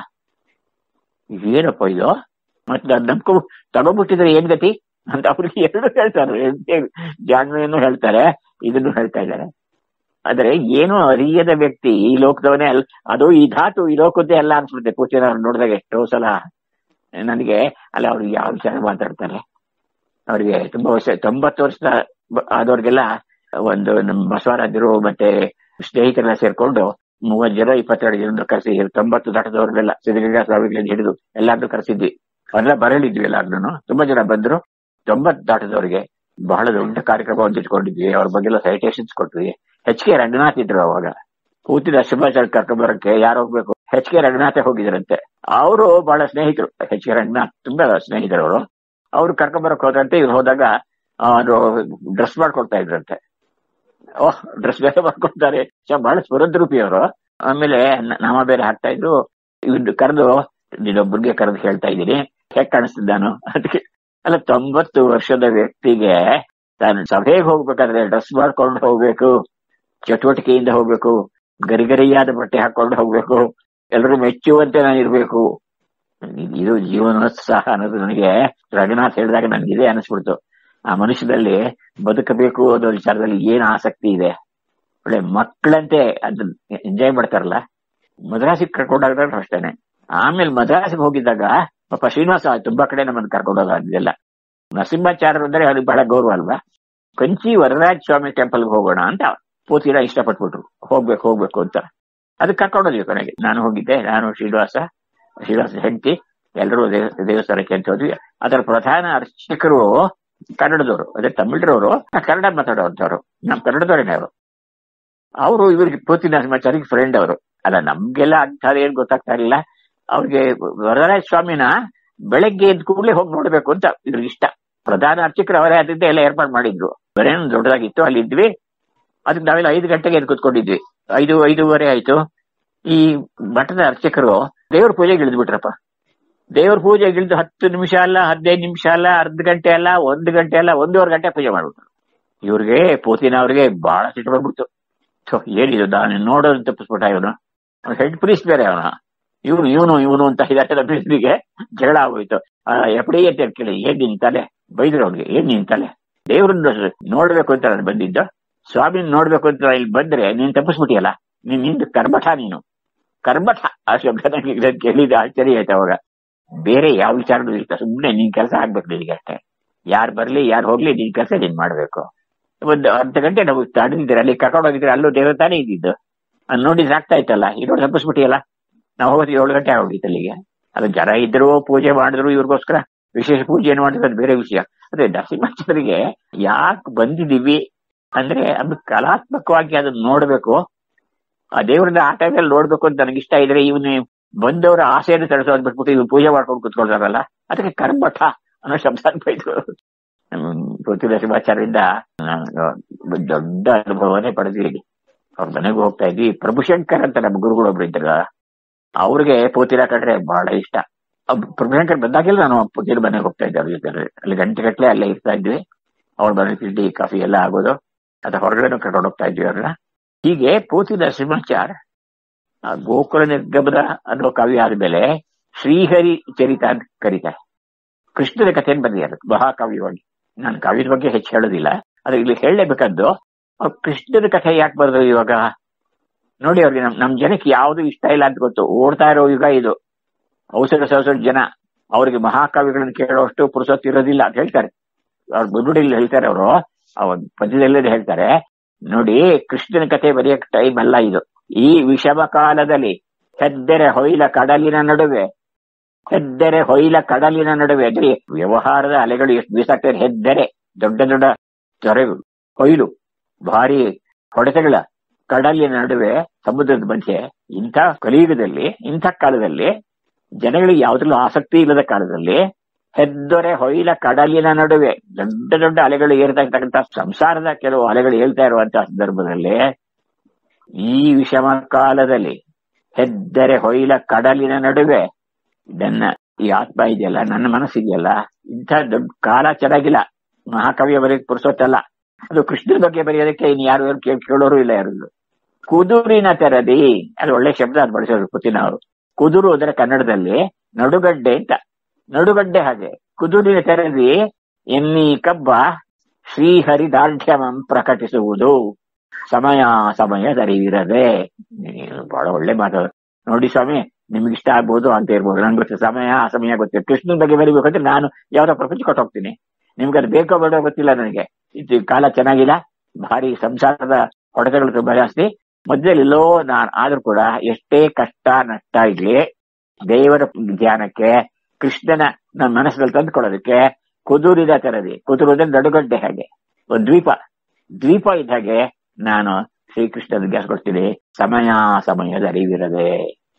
ಏನಪ್ಪ ಇದು ಮತ್ತೆ ನಾನು ನಂಬ್ಕೊ ತಗೊಂಡ್ಬಿಟ್ಟಿದ್ರೆ ಏನ್ ಗತಿ ಅಂತ ಅವ್ರಿಗೆ ಎರಡು ಹೇಳ್ತಾರೆ ಜಾಣ್ಮೆಯನ್ನು ಹೇಳ್ತಾರೆ ಇದನ್ನು ಹೇಳ್ತಾ ಇದ್ದಾರೆ ಆದ್ರೆ ಏನು ಅರಿಯದ ವ್ಯಕ್ತಿ ಈ ಲೋಕದವನೇ ಅಲ್ ಅದು ಈ ಧಾತು ಈ ಲೋಕದ್ದೇ ಅಲ್ಲ ಅನ್ಸ್ಬಿಡುತ್ತೆ ಪೂಜೆ ಅವ್ರು ನೋಡಿದಾಗ ಎಷ್ಟೋ ಸಲ ನನಗೆ ಅಲ್ಲ ಅವ್ರು ಯಾವ ವಿಚಾರ ಮಾತಾಡ್ತಾರೆ ಅವ್ರಿಗೆ ತುಂಬಾ ವರ್ಷ ತೊಂಬತ್ತು ವರ್ಷ ಆದವ್ರಿಗೆಲ್ಲ ಒಂದು ನಮ್ಮ ಬಸವರಾಜರು ಮತ್ತೆ ಸ್ನೇಹಿತರೆಲ್ಲ ಸೇರ್ಕೊಂಡು ಮೂವತ್ ಜನ ಇಪ್ಪತ್ತೆರಡು ಜನ ಕರೆಸಿ ತೊಂಬತ್ತು ದಾಟದವ್ರನ್ನೆಲ್ಲ ಸಿದ್ಧಗಂಗಾ ಸ್ವಾಮಿಗಳಿಂದ ಹಿಡಿದು ಎಲ್ಲಾದ್ರೂ ಕರೆಸಿದ್ವಿ ಅವರೆಲ್ಲ ಬರಲಿದ್ವಿ ಎಲ್ಲಾರ್ನು ತುಂಬಾ ಜನ ಬಂದ್ರು ತೊಂಬತ್ ದಾಟದವರಿಗೆ ಬಹಳ ದೊಡ್ಡ ಕಾರ್ಯಕ್ರಮ ಒಂದು ಇಟ್ಕೊಂಡಿದ್ವಿ ಅವ್ರ ಬಗ್ಗೆ ಎಲ್ಲ ಸೈಟೇಷನ್ಸ್ ಕೊಟ್ವಿ ಎಚ್ ಕೆ ರಂಗನಾಥ್ ಇದ್ರು ಅವಾಗ ಕೂತಿದ್ದ ಶುಭಾಚಾರ್ಯ ಕರ್ಕೊಂಡ್ ಬರಕ್ಕೆ ಯಾರು ಹೋಗ್ಬೇಕು ಎಚ್ ಕೆ ರಂಗನಾಥೆ ಹೋಗಿದ್ರಂತೆ ಅವರು ಬಹಳ ಸ್ನೇಹಿತರು ಎಚ್ ಕೆ ರಂಗನಾಥ್ ತುಂಬಾ ಸ್ನೇಹಿತರು ಅವರು ಅವ್ರು ಕರ್ಕೊಂಡ್ ಬರಕ್ ಹೋದಂತೆ ಇವ್ರು ಹೋದಾಗ ಅವರು ಡ್ರೆಸ್ ಮಾಡ್ಕೊಡ್ತಾ ಇದ್ರಂತೆ ಓಹ್ ಡ್ರೆಸ್ ಬೇರೆ ಮಾಡ್ಕೊಡ್ತಾರೆ ಛ, ಬಹಳ ಸ್ಫುರದ್ರೂಪಿ ಅವರು ಆಮೇಲೆ ನ- ನಾಮ ಬೇರೆ ಹಾಕ್ತಾ ಇದ್ರು ಇವ್ರು ಕರೆದು ನೀನೊಬ್ಬರಿಗೆ ಕರೆದು ಹೇಳ್ತಾ ಇದ್ದೀನಿ ಹೇಗ್ ಕಾಣಿಸ್ತಿದ್ದ ನಾನು ಅದಕ್ಕೆ ಅಲ್ಲ ತೊಂಬತ್ತು ವರ್ಷದ ವ್ಯಕ್ತಿಗೆ ತಾನು ಸಭೆಗೆ ಹೋಗ್ಬೇಕಾದ್ರೆ ಡ್ರೆಸ್ ಮಾಡ್ಕೊಂಡು ಹೋಗ್ಬೇಕು ಚಟುವಟಿಕೆಯಿಂದ ಹೋಗ್ಬೇಕು ಗರಿಗರಿಯಾದ ಬಟ್ಟೆ ಹಾಕೊಂಡು ಹೋಗ್ಬೇಕು ಎಲ್ಲರೂ ಮೆಚ್ಚುವಂತೆ ನಾನು ಇರ್ಬೇಕು ಇದು ಜೀವನೋತ್ಸಾಹ ಅನ್ನೋದು ನನಗೆ ರಂಗನಾಥ್ ಹೇಳಿದಾಗ ನನಗೆ ಇದೇ ಅನಿಸ್ಬಿಡ್ತು ಆ ಮನುಷ್ಯದಲ್ಲಿ ಬದುಕಬೇಕು ಅನ್ನೋ ವಿಚಾರದಲ್ಲಿ ಏನ್ ಆಸಕ್ತಿ ಇದೆ ಒಳ್ಳೆ ಮಕ್ಕಳಂತೆ ಅದನ್ನ ಎಂಜಾಯ್ ಮಾಡ್ತಾರಲ್ಲ ಮದ್ರಾಸಿಗೆ ಕರ್ಕೊಂಡೋದಾಗ ಅಷ್ಟೇನೆ ಆಮೇಲೆ ಮದ್ರಾಸಿಗೆ ಹೋಗಿದ್ದಾಗ ಪಾಪ ಶ್ರೀನಿವಾಸ ತುಂಬಾ ಕಡೆ ನಮ್ಮನ್ನು ಕರ್ಕೊಂಡು ಹೋಗಿದ್ದೆಲ್ಲ ನರಸಿಂಹಾಚಾರ್ಯರು ಅಂದ್ರೆ ಅವ್ರಿಗೆ ಬಹಳ ಗೌರವ ಅಲ್ವಾ ಕಂಚಿ ವರರಾಜ ಸ್ವಾಮಿ ಟೆಂಪಲ್ಗೆ ಹೋಗೋಣ ಅಂತ ಪೂತಿರ ಇಷ್ಟಪಟ್ಬಿಟ್ರು ಹೋಗ್ಬೇಕು ಹೋಗ್ಬೇಕು ಅಂತ ಅದಕ್ಕೆ ಕರ್ಕೊಂಡೋದ್ವಿ ಕೊನೆಗೆ ನಾನು ಹೋಗಿದ್ದೆ ನಾನು ಶ್ರೀನಿವಾಸ ಶ್ರೀನಿವಾಸ ಹೆಂಡತಿ ಎಲ್ಲರೂ ದೇವ- ದೇವಸ್ಥಾನಕ್ಕೆ ಅಂತ ಹೋದ್ವಿ ಅದರ ಪ್ರಧಾನ ಅರ್ಚಕರು ಕನ್ನಡದವರು ಅದೇ ತಮಿಳರವರು ಕನ್ನಡ ಮಾತಾಡೋಂಥವ್ರು ನಮ್ಮ ಕನ್ನಡದವರೇನೆ ಅವರು ಅವರು ಇವ್ರಿಗೆ ಪೂತಿ ನರಸಿಂಹಾಚಾರ್ಯಗೆ ಫ್ರೆಂಡ್ ಅವರು ಅಲ್ಲ ನಮ್ಗೆಲ್ಲ ಅಂಥದ್ದು ಏನ್ ಗೊತ್ತಾಗ್ತಾ ಇರಲಿಲ್ಲ ಅವ್ರಿಗೆ ವರದರಾಜ ಸ್ವಾಮಿನ ಬೆಳಗ್ಗೆ ಎದ್ದ ಕೂಡಲೇ ಹೋಗಿ ನೋಡ್ಬೇಕು ಅಂತ ಇವ್ರಿಗೆ ಇಷ್ಟ ಪ್ರಧಾನ ಅರ್ಚಕರು ಅವರೇ ಅದಿದ್ದ ಎಲ್ಲ ಏರ್ಪಾಡು ಮಾಡಿದ್ರು ಬರೇನು ದೊಡ್ಡದಾಗಿತ್ತು ಅಲ್ಲಿ ಇದ್ವಿ ಅದಕ್ಕೆ ನಾವೆಲ್ಲ ಐದು ಗಂಟೆಗೆ ಎದ್ದು ಕೂತ್ಕೊಂಡಿದ್ವಿ ಐದು ಐದೂವರೆ ಆಯ್ತು ಈ ಮಠದ ಅರ್ಚಕರು ದೇವ್ರ ಪೂಜೆಗೆ ಇಳಿದ್ಬಿಟ್ರಪ್ಪ ದೇವ್ರ ಪೂಜೆಗೆ ಇಳಿದು ಹತ್ತು ನಿಮಿಷ ಅಲ್ಲ ಹದಿನೈದು ನಿಮಿಷ ಅಲ್ಲ ಅರ್ಧ ಗಂಟೆ ಅಲ್ಲ ಒಂದು ಗಂಟೆ ಅಲ್ಲ ಒಂದೂವರೆ ಗಂಟೆ ಪೂಜೆ ಮಾಡ್ಬಿಟ್ರು ಇವ್ರಿಗೆ ಪೂತಿನ ಅವ್ರಿಗೆ ಬಹಳ ಸಿಟ್ಟು ಬಂದ್ಬಿಡ್ತು ಥು, ಏನಿದು ನಾನು ನೋಡೋದು ತಪ್ಪಿಸ್ಬಿಟ್ಟ ಇವನು ಹೆಡ್ ಪ್ರೀಸ್ಟ್ ಬೇರೆ ಅವನ ಇವನು ಇವನು ಇವನು ಅಂತ ಇದಾರೆ ಪ್ರೀಸ್ಟಿಗೆ ಜಗಳ ಆಗೋಯ್ತು ಆ, ಎಪ್ಪಡಿ ಅಂತ ಕೇಳಿ ಏನ್ ನಿನ್ ತಲೆ ಬೈದ್ರು ಅವ್ರಿಗೆ ಏನ್ ನಿನ್ ತಲೆ ದೇವ್ರನ್ನ ನೋಡ್ಬೇಕು ಅಂತ ನಾನು ಬಂದಿದ್ದು ಸ್ವಾಮಿ ನೋಡ್ಬೇಕು ಅಂತ ಇಲ್ಲಿ ಬಂದ್ರೆ ನೀನ್ ತಪ್ಪಿಸ್ಬಿಟ್ಟಿಯಲ್ಲ ನೀನ್ ನಿಂದು ಕರ್ಮಠ ನೀನು ಕರ್ಮಠ ಆ ಶಬ್ದ ನನಗೆ ಇದನ್ನ ಕೇಳಿದ ಆಶ್ಚರ್ಯ ಆಯ್ತು ಅವಾಗ ಬೇರೆ ಯಾವ ವಿಚಾರನೂ ಇಲ್ಲ ಸುಮ್ನೆ ನಿನ್ ಕೆಲಸ ಆಗ್ಬೇಕು ನಿನಗೆ ಅಷ್ಟೇ ಯಾರು ಬರ್ಲಿ ಯಾರು ಹೋಗ್ಲಿ ನಿನ್ ಕೆಲಸ ನೀನ್ ಮಾಡ್ಬೇಕು ಒಂದು ಅರ್ಧ ಗಂಟೆ ನಾವು ತಡೆದಿದ್ರೆ ಅಲ್ಲಿ ಕರ್ಕೊಂಡು ಹೋಗಿದ್ರೆ ಅಲ್ಲೂ ದೇವ್ರ ತಾನೇ ಇದ್ದಿದ್ದು ಅದ್ ನೋಡಿದ್ರೆ ಆಗ್ತಾ ಇತ್ತಲ್ಲ ಇರೋದು ತಪ್ಪಿಸ್ಬಿಟ್ಟಿಯಲ್ಲ ನಾವು ಹೋಗೋದು ಏಳು ಗಂಟೆ ಆಗೋಗಿತ್ತು ಅಲ್ಲಿಗೆ ಅದು ಜನ ಇದ್ರು ಪೂಜೆ ಮಾಡಿದ್ರು ಇವ್ರಿಗೋಸ್ಕರ ವಿಶೇಷ ಪೂಜೆ ಏನು ಮಾಡಿದ್ರು ಅದು ಬೇರೆ ವಿಷಯ ಅದೇ ನರಸಿಂಹಾಚಾರ್ಯರಿಗೆ ಯಾಕೆ ಬಂದಿದೀವಿ ಅಂದ್ರೆ ಅದು ಕಲಾತ್ಮಕವಾಗಿ ಅದನ್ನ ನೋಡ್ಬೇಕು ಆ ದೇವ್ರನ್ನ ಆ ಟೈಮಲ್ಲಿ ನೋಡ್ಬೇಕು ಅಂತ ನನಗೆ ಇಷ್ಟ ಇದ್ರೆ ಇವನು ಬಂದವರ ಆಸೆಯನ್ನು ತಡೆಸೋದ್ ಬಿಟ್ಬಿಟ್ಟು ಇವ್ರು ಪೂಜೆ ಮಾಡ್ಕೊಂಡು ಕುತ್ಕೊಳ್ತಾರಲ್ಲ ಅದಕ್ಕೆ ಕರ್ಮಠ ಅನ್ನೋ ಶಬ್ದ ಬೈದ್ರು ಪೃಥ್ವಿ ಶಿವಾಚಾರ್ಯರಿಂದ ನಾನು ದೊಡ್ಡ ಅನುಭವನೇ ಪಡೆದಿದ್ದೀನಿ ಅವ್ರ ಮನೆಗೂ ಹೋಗ್ತಾ ಇದ್ವಿ ಪ್ರಭುಶಂಕರ್ ಅಂತ ನಮ್ಮ ಗುರುಗಳು ಒಬ್ರು ಇದ್ದಾಗ ಅವ್ರಿಗೆ ಪೂತಿರ ಕಂಡ್ರೆ ಬಹಳ ಇಷ್ಟ ಅವ್ ಪ್ರಭುಶಂಕರ್ ಬಂದಾಗೆಲ್ಲ ನಾನು ಪೂತಿರ ಮನೆಗೆ ಹೋಗ್ತಾ ಇದ್ದೆ ಅವ್ರ ಜೊತೆ ಅಲ್ಲಿ ಗಂಟೆ ಗಟ್ಟಲೆ ಅಲ್ಲೇ ಇರ್ತಾ ಇದ್ವಿ ಅವ್ರ ಮನೆ ತಿಂಡಿ ಕಾಫಿ ಎಲ್ಲ ಆಗೋದು ಅದ ಹೊರಗಡೆ ಕರ್ಕೊಂಡು ಹೋಗ್ತಾ ಇದ್ವಿ ಅವ್ರನ್ನ ಹೀಗೆ ಪೂತಿ ನರಸಿಂಹಾಚಾರ್ ಆ ಗೋಕುಲ ನಿರ್ಗಮನ ಅನ್ನೋ ಕಾವ್ಯ ಆದ್ಮೇಲೆ ಶ್ರೀಹರಿ ಚರಿತ ಅಂತ ಕರೀತಾರೆ ಕೃಷ್ಣನ ಕಥೆಯನ್ನು ಬಂದಿದೆ ಮಹಾಕಾವ್ಯವಾಗಿ ನಾನು ಕಾವ್ಯದ ಬಗ್ಗೆ ಹೆಚ್ಚು ಹೇಳೋದಿಲ್ಲ ಆದ್ರೆ ಇಲ್ಲಿ ಹೇಳಲೇಬೇಕದ್ದು ಅವ್ರು ಕೃಷ್ಣನ ಕಥೆ ಯಾಕೆ ಬರೆದ್ರು ಇವಾಗ ನೋಡಿ ಅವ್ರಿಗೆ ನಮ್ ನಮ್ ಜನಕ್ಕೆ ಯಾವ್ದು ಇಷ್ಟ ಇಲ್ಲ ಅಂತ ಗೊತ್ತು ಓಡ್ತಾ ಇರೋ ಯುಗ ಇದು ಔಷಧ ಸೌಸರ ಜನ ಅವ್ರಿಗೆ ಮಹಾಕಾವ್ಯಗಳನ್ನು ಕೇಳೋಷ್ಟು ಪುರುಸೊತ್ತು ಇರೋದಿಲ್ಲ ಅಂತ ಹೇಳ್ತಾರೆ ಅವ್ರ ಬುರುಡಿಲಿ ಹೇಳ್ತಾರೆ ಅವರು ಆ ಒಂದು ಪದ್ಯದಲ್ಲೇ ಹೇಳ್ತಾರೆ ನೋಡಿ ಕೃಷ್ಣನ ಕಥೆ ಬರೆಯಕ್ ಟೈಮ್ ಅಲ್ಲ ಇದು ಈ ವಿಷಮ ಕಾಲದಲ್ಲಿ ಹೆದ್ದೆರೆ ಹೊಯ್ಲ ಕಡಲಿನ ನಡುವೆ ಹೆದ್ದೆರೆ ಹೊಯ್ಲ ಕಡಲಿನ ನಡುವೆ ಅಂದ್ರೆ ವ್ಯವಹಾರದ ಅಲೆಗಳು ಎಷ್ಟು ಬೀಸಾಗ್ತದೆ ಹೆದ್ದೆರೆ ದೊಡ್ಡ ದೊಡ್ಡ ತೊರೆಗಳು ಕೊಯ್ಲು ಭಾರಿ ಹೊಡೆತಗಳ ಕಡಲಿನ ನಡುವೆ ಸಮುದ್ರದ ಮಧ್ಯೆ ಇಂಥ ಕಲಿಯುಗದಲ್ಲಿ ಇಂಥ ಕಾಲದಲ್ಲಿ ಜನಗಳಿಗೆ ಯಾವುದ್ರಲ್ಲೂ ಆಸಕ್ತಿ ಇಲ್ಲದ ಕಾಲದಲ್ಲಿ ಹೆದ್ದೊರೆ ಹೊಯ್ಲ ಕಡಲಿನ ನಡುವೆ ದೊಡ್ಡ ದೊಡ್ಡ ಅಲೆಗಳು ಏರ್ತಾ ಇರ್ತಕ್ಕಂಥ ಸಂಸಾರದ ಕೆಲವು ಅಲೆಗಳು ಏಳ್ತಾ ಇರುವಂತಹ ಸಂದರ್ಭದಲ್ಲಿ ಈ ವಿಷಮ ಕಾಲದಲ್ಲಿ ಹೆದ್ದೆರೆ ಹೊಯ್ಲ ಕಡಲಿನ ನಡುವೆ ನನ್ನ ಈ ಆತ್ಮ ಇದೆಯಲ್ಲ ನನ್ನ ಮನಸ್ಸಿದೆಯಲ್ಲ ಇಂಥ ದೊಡ್ಡ ಕಾಲ ಚೆನ್ನಾಗಿಲ್ಲ ಮಹಾಕವಿಯ ಬರೆಯಕ್ ಪುರುಸೊತ್ತಲ್ಲ ಅದು ಕೃಷ್ಣನ ಬಗ್ಗೆ ಬರೆಯೋದಕ್ಕೆ ಇನ್ ಯಾರು ಯಾರು ಕೇಳ್- ಕೇಳೋರು ಇಲ್ಲ ಯಾರು ಕುದುರಿನ ತೆರದಿ ಅದು ಒಳ್ಳೆ ಶಬ್ದ ಅದು ಬಳಸೋದು ಪುತಿನ ಅವರು ಕುದುರು ಅಂದ್ರೆ ಕನ್ನಡದಲ್ಲಿ ನಡುಗಡ್ಡೆ ಅಂತ ನಡುಗಡ್ಡೆ ಹಾಗೆ ಕುದುರಿನ ತೆರದಿ ಎನ್ನಿ ಕಬ್ಬ ಶ್ರೀಹರಿ ದಾರ್ಢ್ಯಮಂ ಪ್ರಕಟಿಸುವುದು ಸಮಯ ಸಮಯದರಿವಿರದೆ ನೀವು ಬಹಳ ಒಳ್ಳೆ ಮಾತು ನೋಡಿ ಸ್ವಾಮಿ ನಿಮ್ಗೆ ಇಷ್ಟ ಆಗ್ಬೋದು ಅಂತ ಇರ್ಬೋದು ನಂಗೆ ಗೊತ್ತು ಸಮಯ ಅಸಮಯ ಗೊತ್ತಿಲ್ಲ ಕೃಷ್ಣನ ಬಗ್ಗೆ ಬರೀಬೇಕಂದ್ರೆ ನಾನು ಯಾವ್ದೋ ಪ್ರಪಂಚ ಕೊಟ್ಟು ಹೋಗ್ತೀನಿ ನಿಮ್ಗೆ ಅದು ಬೇಕೋ ಬೇಡೋ ಗೊತ್ತಿಲ್ಲ ನನಗೆ ಇದು ಕಾಲ ಚೆನ್ನಾಗಿಲ್ಲ ಭಾರಿ ಸಂಸಾರದ ಹೊಡೆತಗಳು ತುಂಬಾ ಜಾಸ್ತಿ ಮಧ್ಯದಲ್ಲಿ ಎಲ್ಲೋ ನಾನು ಆದ್ರೂ ಕೂಡ ಎಷ್ಟೇ ಕಷ್ಟ ನಷ್ಟ ಇರ್ಲಿ ದೇವರ ಧ್ಯಾನಕ್ಕೆ ಕೃಷ್ಣನ ನನ್ನ ಮನಸ್ಸಿನಲ್ಲಿ ತಂದ್ಕೊಳ್ಳೋದಕ್ಕೆ ಕುದುರಿದ ತೆರದಿ ಕುದುರು ಅಂದ್ರೆ ನಡುಗಡ್ಡೆ ಹಾಗೆ ಒಂದು ದ್ವೀಪ ದ್ವೀಪ ಇದ್ದ ಹಾಗೆ ನಾನು ಶ್ರೀಕೃಷ್ಣನ ಗ್ಯಾಸ್ ಕೊಡ್ತೀನಿ ಸಮಯ ಸಮಯದ ಅರಿವಿರದೆ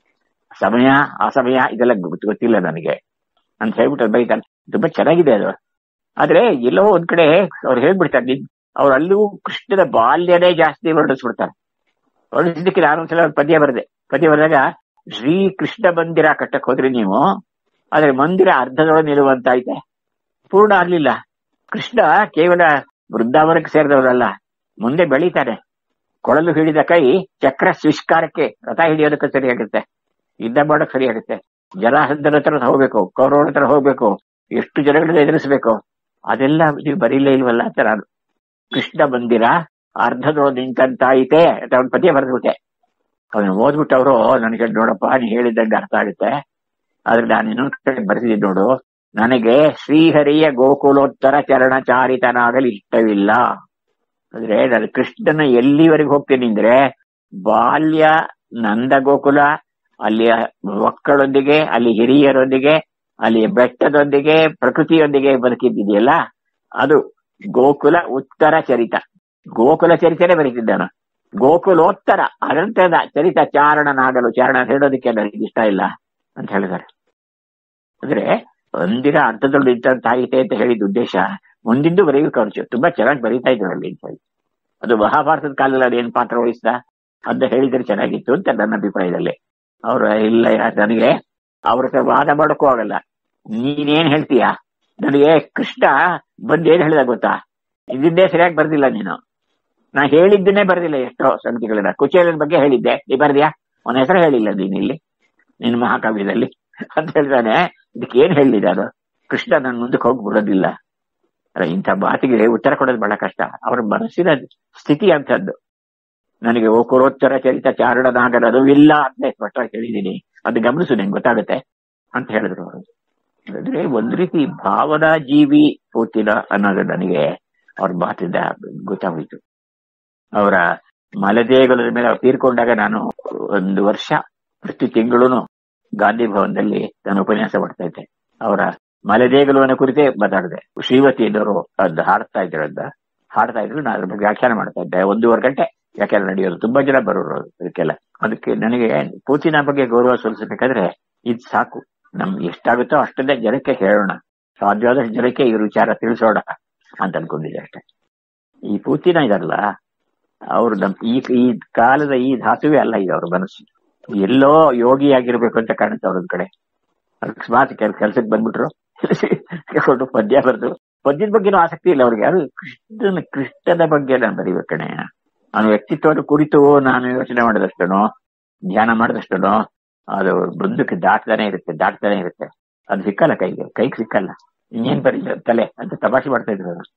ಸಮಯ ಆ ಸಮಯ ಇದೆಲ್ಲ ಗೊತ್ತು- ಗೊತ್ತಿಲ್ಲ ನನಗೆ ಅಂತ ಹೇಳ್ಬಿಟ್ಟು ಅದ್ ಬೈತಾನೆ ತುಂಬಾ ಚೆನ್ನಾಗಿದೆ ಅದು ಆದ್ರೆ ಎಲ್ಲೋ ಒಂದ್ ಕಡೆ ಅವ್ರು ಹೇಳ್ಬಿಡ್ತಾರೆ ನಿನ್- ಅವ್ರು ಅಲ್ಲೂ ಕೃಷ್ಣನ ಬಾಲ್ಯನೇ ಜಾಸ್ತಿ ವರ್ಣಿಸ್ಬಿಡ್ತಾರೆ ವರ್ಣಿಸಿದ್ದಕ್ಕೆ ನಾನು ಒಂದ್ಸಲ ಒಂದ್ ಪದ್ಯ ಬರೆದೆ ಪದ್ಯ ಬರೆದಾಗ ಶ್ರೀ ಕೃಷ್ಣ ಮಂದಿರ ಕಟ್ಟಕ್ ಹೋದ್ರಿ ನೀವು ಆದ್ರೆ ಮಂದಿರ ಅರ್ಧದೊಳಗೆ ನಿಲ್ಲುವಂತ ಐತೆ ಪೂರ್ಣ ಆಗ್ಲಿಲ್ಲ ಕೃಷ್ಣ ಕೇವಲ ವೃಂದಾವನಕ್ಕೆ ಸೇರಿದವರಲ್ಲ ಮುಂದೆ ಬೆಳೀತಾನೆ ಕೊಳಲು ಹಿಡಿದ ಕೈ ಚಕ್ರ ಸ್ವಿಷ್ಕಾರಕ್ಕೆ ರಥ ಹಿಡಿಯೋದಕ್ಕೆ ಸರಿಯಾಗುತ್ತೆ ಯುದ್ಧ ಮಾಡಕ್ ಸರಿಯಾಗುತ್ತೆ ಜಲಾಸಂಧನ ಹತ್ರ ಹೋಗ್ಬೇಕು ಕೌರವರ ಹತ್ರ ಹೋಗ್ಬೇಕು ಎಷ್ಟು ಜನಗಳನ್ನ ಎದುರಿಸ್ಬೇಕು ಅದೆಲ್ಲ ನೀವು ಬರೀಲೇ ಇಲ್ವಲ್ಲ ಅಂತ ನಾನು ಕೃಷ್ಣ ಮಂದಿರ ಅರ್ಧದೊಳಗೆ ನಿಂತಂತಾಯಿತೆ ಅಂತ ಅವ್ನ ಪದ್ಯ ಬರೆದ್ಬಿಟ್ಟೆ ಅದನ್ನ ಓದ್ಬಿಟ್ಟು ಅವರು ನನಗೆ ನೋಡಪ್ಪ ನೀ ಹೇಳಿದ್ದಂಗೆ ಅರ್ಥ ಆಗುತ್ತೆ ಆದ್ರೆ ನಾನು ಇನ್ನೊಂದ್ ಕಡೆ ಬರೆದಿದ್ದೀನಿ ನೋಡು ನನಗೆ ಶ್ರೀಹರಿಯ ಗೋಕುಲೋತ್ತರ ಚರಣಚಾರಿತನಾಗಲಿ ಇಷ್ಟವಿಲ್ಲ ಅಂದ್ರೆ ನಾನು ಕೃಷ್ಣನ ಎಲ್ಲಿವರೆಗೆ ಹೋಗ್ತೀನಿ ಅಂದ್ರೆ ಬಾಲ್ಯ ನಂದ ಗೋಕುಲ ಅಲ್ಲಿಯ ಮಕ್ಕಳೊಂದಿಗೆ ಅಲ್ಲಿ ಹಿರಿಯರೊಂದಿಗೆ ಅಲ್ಲಿ ಬೆಟ್ಟದೊಂದಿಗೆ ಪ್ರಕೃತಿಯೊಂದಿಗೆ ಬದುಕಿದ್ದಿದೆಯಲ್ಲ ಅದು ಗೋಕುಲ ಉತ್ತರ ಚರಿತ ಗೋಕುಲ ಚರಿತನೇ ಬರೀತಿದ್ದಾನು ಗೋಕುಲೋತ್ತರ ಅನಂತದ ಚರಿತ ಚಾರಣನಾಗಲು ಚಾರಣ ಅಂತ ಹೇಳೋದಕ್ಕೆ ನನಗೆ ಇಷ್ಟ ಇಲ್ಲ ಅಂತ ಹೇಳಿದ್ದಾರೆ ಅಂದ್ರೆ ಒಂದಿನ ಅರ್ಥದಲ್ಲಿ ಇದ್ದಂತಾಯಿತೆ ಅಂತ ಹೇಳಿದ ಉದ್ದೇಶ ಮುಂದಿಂದು ಬರೆಯಲು ಖರ್ಚು ತುಂಬಾ ಚೆನ್ನಾಗಿ ಬರೀತಾ ಇದ್ರು ಅಲ್ಲಿ ಅಂತ ಹೇಳಿ ಅದು ಮಹಾಭಾರತದ ಕಾಲದಲ್ಲಿ ಅದೇನ್ ಪಾತ್ರ ವಹಿಸ್ದ ಅಂತ ಹೇಳಿದ್ರೆ ಚೆನ್ನಾಗಿತ್ತು ಅಂತ ನನ್ನ ಅಭಿಪ್ರಾಯದಲ್ಲಿ ಅವ್ರ ಇಲ್ಲ ಯಾರ್ ನನಗೆ ಅವ್ರ ಹತ್ರ ವಾದ ಮಾಡೋಕ್ಕೂ ಆಗಲ್ಲ ನೀನೇನ್ ಹೇಳ್ತೀಯ ನನಗೆ ಕೃಷ್ಣ ಬಂದ್ ಏನ್ ಹೇಳಿದ ಗೊತ್ತಾ ಇದನ್ನೇ ಸರಿಯಾಗಿ ಬರ್ದಿಲ್ಲ ನೀನು ನಾ ಹೇಳಿದ್ದನ್ನೇ ಬರ್ದಿಲ್ಲ ಎಷ್ಟೋ ಸಂಗತಿಗಳನ್ನ ಕುಚೇಲನ ಬಗ್ಗೆ ಹೇಳಿದ್ದೆ ನೀ ಬರ್ದ್ಯಾ ಅವನ ಹೆಸರು ಹೇಳಿಲ್ಲ ನೀನ್ ಇಲ್ಲಿ ನಿನ್ನ ಮಹಾಕಾವ್ಯದಲ್ಲಿ ಅಂತ ಹೇಳ್ತಾನೆ ಇದಕ್ಕೆ ಏನ್ ಹೇಳಿದ ಅದು ಕೃಷ್ಣ ನನ್ ಮುಂದಕ್ಕೆ ಹೋಗಿ ಬಿಡೋದಿಲ್ಲ ಅಲ್ಲ, ಇಂಥ ಮಾತಿಗೆ ಉತ್ತರ ಕೊಡೋದು ಬಹಳ ಕಷ್ಟ ಅವರ ಮನಸ್ಸಿನ ಸ್ಥಿತಿ ಅಂತದ್ದು ನನಗೆ ಓಕುರೋತ್ತರ ಚರಿತ ಚಾರಣನಾಗಲು ಇಲ್ಲ ಅಂತ ಸ್ಪಷ್ಟವಾಗಿ ಹೇಳಿದೀನಿ ಅದು ಗಮನಿಸು ನಂಗೆ ಗೊತ್ತಾಗುತ್ತೆ ಅಂತ ಹೇಳಿದ್ರು ಅವರು ಅಂದ್ರೆ ಒಂದ್ ರೀತಿ ಭಾವನಾ ಜೀವಿ ಪೂತಿನ ಅನ್ನೋದು ನನಗೆ ಅವ್ರ ಮಾತಿಂದ ಗೊತ್ತಾಗೋಯ್ತು ಅವರ ಮಲದೇಗುಲದ ಮೇಲೆ ಅವ್ರು ತೀರ್ಕೊಂಡಾಗ ನಾನು ಒಂದು ವರ್ಷ ಪ್ರತಿ ತಿಂಗಳು ಗಾಂಧಿ ಭವನದಲ್ಲಿ ನಾನು ಉಪನ್ಯಾಸ ಮಾಡ್ತಾ ಇದ್ದೆ ಅವರ ಮಲದೇಗುಲವನ್ನ ಕುರಿತೇ ಮಾತಾಡಿದೆ ಶ್ರೀವತಿ ಅನ್ನೋರು ಅದ್ ಹಾಡ್ತಾ ಇದ್ರು ಅದ ಹಾಡ್ತಾ ಇದ್ರು ನಾನು ಅದ್ರ ಬಗ್ಗೆ ವ್ಯಾಖ್ಯಾನ ಮಾಡ್ತಾ ಇದ್ದೆ ಒಂದೂವರೆ ಗಂಟೆ ವ್ಯಾಖ್ಯಾನ ನಡೆಯೋದು ತುಂಬಾ ಜನ ಬರೋರು ಅದಕ್ಕೆಲ್ಲ ಅದಕ್ಕೆ ನನಗೆ ಪೂತಿನ ಬಗ್ಗೆ ಗೌರವ ಸಲ್ಲಿಸಬೇಕಾದ್ರೆ ಇದ್ ಸಾಕು ನಮ್ಗೆ ಎಷ್ಟಾಗುತ್ತೋ ಅಷ್ಟನ್ನೇ ಜನಕ್ಕೆ ಹೇಳೋಣ ಸಾಧ್ಯವಾದಷ್ಟು ಜನಕ್ಕೆ ಈ ವಿಚಾರ ತಿಳಿಸೋಣ ಅಂತ ಅನ್ಕೊಂಡಿದ್ದೆ ಅಷ್ಟೇ ಈ ಪೂತಿನ ಇದಲ್ಲ ಅವ್ರು ನಮ್ ಈ ಈ ಕಾಲದ ಈ ಧಾತುವೇ ಅಲ್ಲ ಇದು ಅವ್ರ ಮನಸ್ಸು ಎಲ್ಲೋ ಯೋಗಿ ಆಗಿರ್ಬೇಕು ಅಂತ ಕಾಣುತ್ತೆ ಅವ್ರೊಂದ್ ಕಡೆ ಅಕಸ್ಮಾತ್ ಕೆಲ್ ಕೆಲ್ಸಕ್ಕೆ ಬಂದ್ಬಿಟ್ರು ಕೇಳ್ಕೊಂಡು ಪದ್ಯ ಬರೆದು ಪದ್ಯದ ಬಗ್ಗೆನೂ ಆಸಕ್ತಿ ಇಲ್ಲ ಅವ್ರಿಗೆ ಅದು ಕೃಷ್ಣನ ಕೃಷ್ಣನ ಬಗ್ಗೆ ನಾನು ಬರೀಬೇಕಣೆ ಅವನ ವ್ಯಕ್ತಿತ್ವದ ಕುರಿತು ನಾನು ಯೋಚನೆ ಮಾಡಿದಷ್ಟನೋ ಧ್ಯಾನ ಮಾಡಿದಷ್ಟನೋ ಅದು ಬೃಂದಕ್ಕೆ ದಾಟ್ತಾನೆ ಇರುತ್ತೆ ದಾಟ್ತಾನೆ ಇರುತ್ತೆ ಅದು ಸಿಕ್ಕಲ್ಲ ಕೈಗೆ ಕೈಗೆ ಸಿಕ್ಕಲ್ಲ ಇನ್ನೇನ್ ಬರೀ ತಲೆ ಅಂತ ತಮಾಷೆ ಮಾಡ್ತಾ ಇದ್ರು ಅವ್ರು.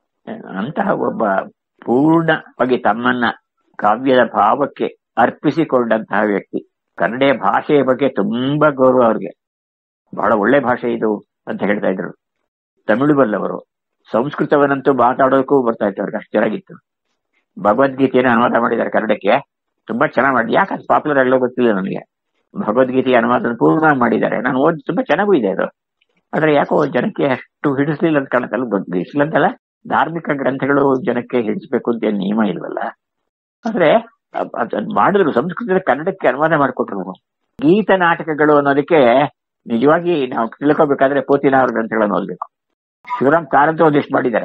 ಅಂತಹ ಒಬ್ಬ ಪೂರ್ಣವಾಗಿ ತಮ್ಮನ್ನ ಕಾವ್ಯದ ಭಾವಕ್ಕೆ ಅರ್ಪಿಸಿಕೊಂಡಂತಹ ವ್ಯಕ್ತಿ ಕನ್ನಡ ಭಾಷೆಯ ಬಗ್ಗೆ ತುಂಬಾ ಗೌರವ ಅವ್ರಿಗೆ ಬಹಳ ಒಳ್ಳೆ ಭಾಷೆ ಇದು ಅಂತ ಹೇಳ್ತಾ ಇದ್ರು ತಮಿಳು ಬಲ್ಲವರು ಸಂಸ್ಕೃತವನ್ನಂತೂ ಮಾತಾಡೋದಕ್ಕೂ ಬರ್ತಾ ಇತ್ತು ಅವ್ರಿಗೆ ಅಷ್ಟು ಚೆನ್ನಾಗಿತ್ತು ಭಗವದ್ಗೀತೆಯನ್ನು ಅನುವಾದ ಮಾಡಿದ್ದಾರೆ ಕನ್ನಡಕ್ಕೆ ತುಂಬಾ ಚೆನ್ನಾಗಿ ಮಾಡಿ ಯಾಕೆ ಅದು ಪಾಪ್ಯುಲರ್ ಆಗಲೋ ಗೊತ್ತಿಲ್ಲ ನನಗೆ ಭಗವದ್ಗೀತೆಯ ಅನುವಾದ ಪೂರ್ಣ ಮಾಡಿದ್ದಾರೆ ನಾನು ಓದಿ ತುಂಬಾ ಚೆನ್ನಾಗೂ ಇದೆ ಅದು ಆದ್ರೆ ಯಾಕೋ ಜನಕ್ಕೆ ಅಷ್ಟು ಹಿಡಿಸ್ಲಿಲ್ಲ ಅಂತ ಕಾಣುತ್ತಲ್ಲ ಹಿಡಿಸ್ಲಿಲ್ಲ ಅಂತಲ್ಲ ಧಾರ್ಮಿಕ ಗ್ರಂಥಗಳು ಜನಕ್ಕೆ ಹಿಡಿಸ್ಬೇಕು ಅಂತ ಏನ್ ನಿಯಮ ಇಲ್ವಲ್ಲ ಆದ್ರೆ ಅದ್- ಅದ್- ಅದ್ ಮಾಡಿದ್ರು ಸಂಸ್ಕೃತದ ಕನ್ನಡಕ್ಕೆ ಅನುವಾದ ಮಾಡಿಕೊಟ್ರು ಗೀತ ನಾಟಕಗಳು ಅನ್ನೋದಕ್ಕೆ ನಿಜವಾಗಿ ನಾವು ತಿಳ್ಕೋಬೇಕಾದ್ರೆ ಪೋತಿನ ಅವ್ರ ಗ್ರಂಥಗಳನ್ನು ಓದ್ಬೇಕು ಶಿವರಾಮ್ ಕಾರಂತ ಒಂದಿಷ್ಟು ಮಾಡಿದ್ದಾರೆ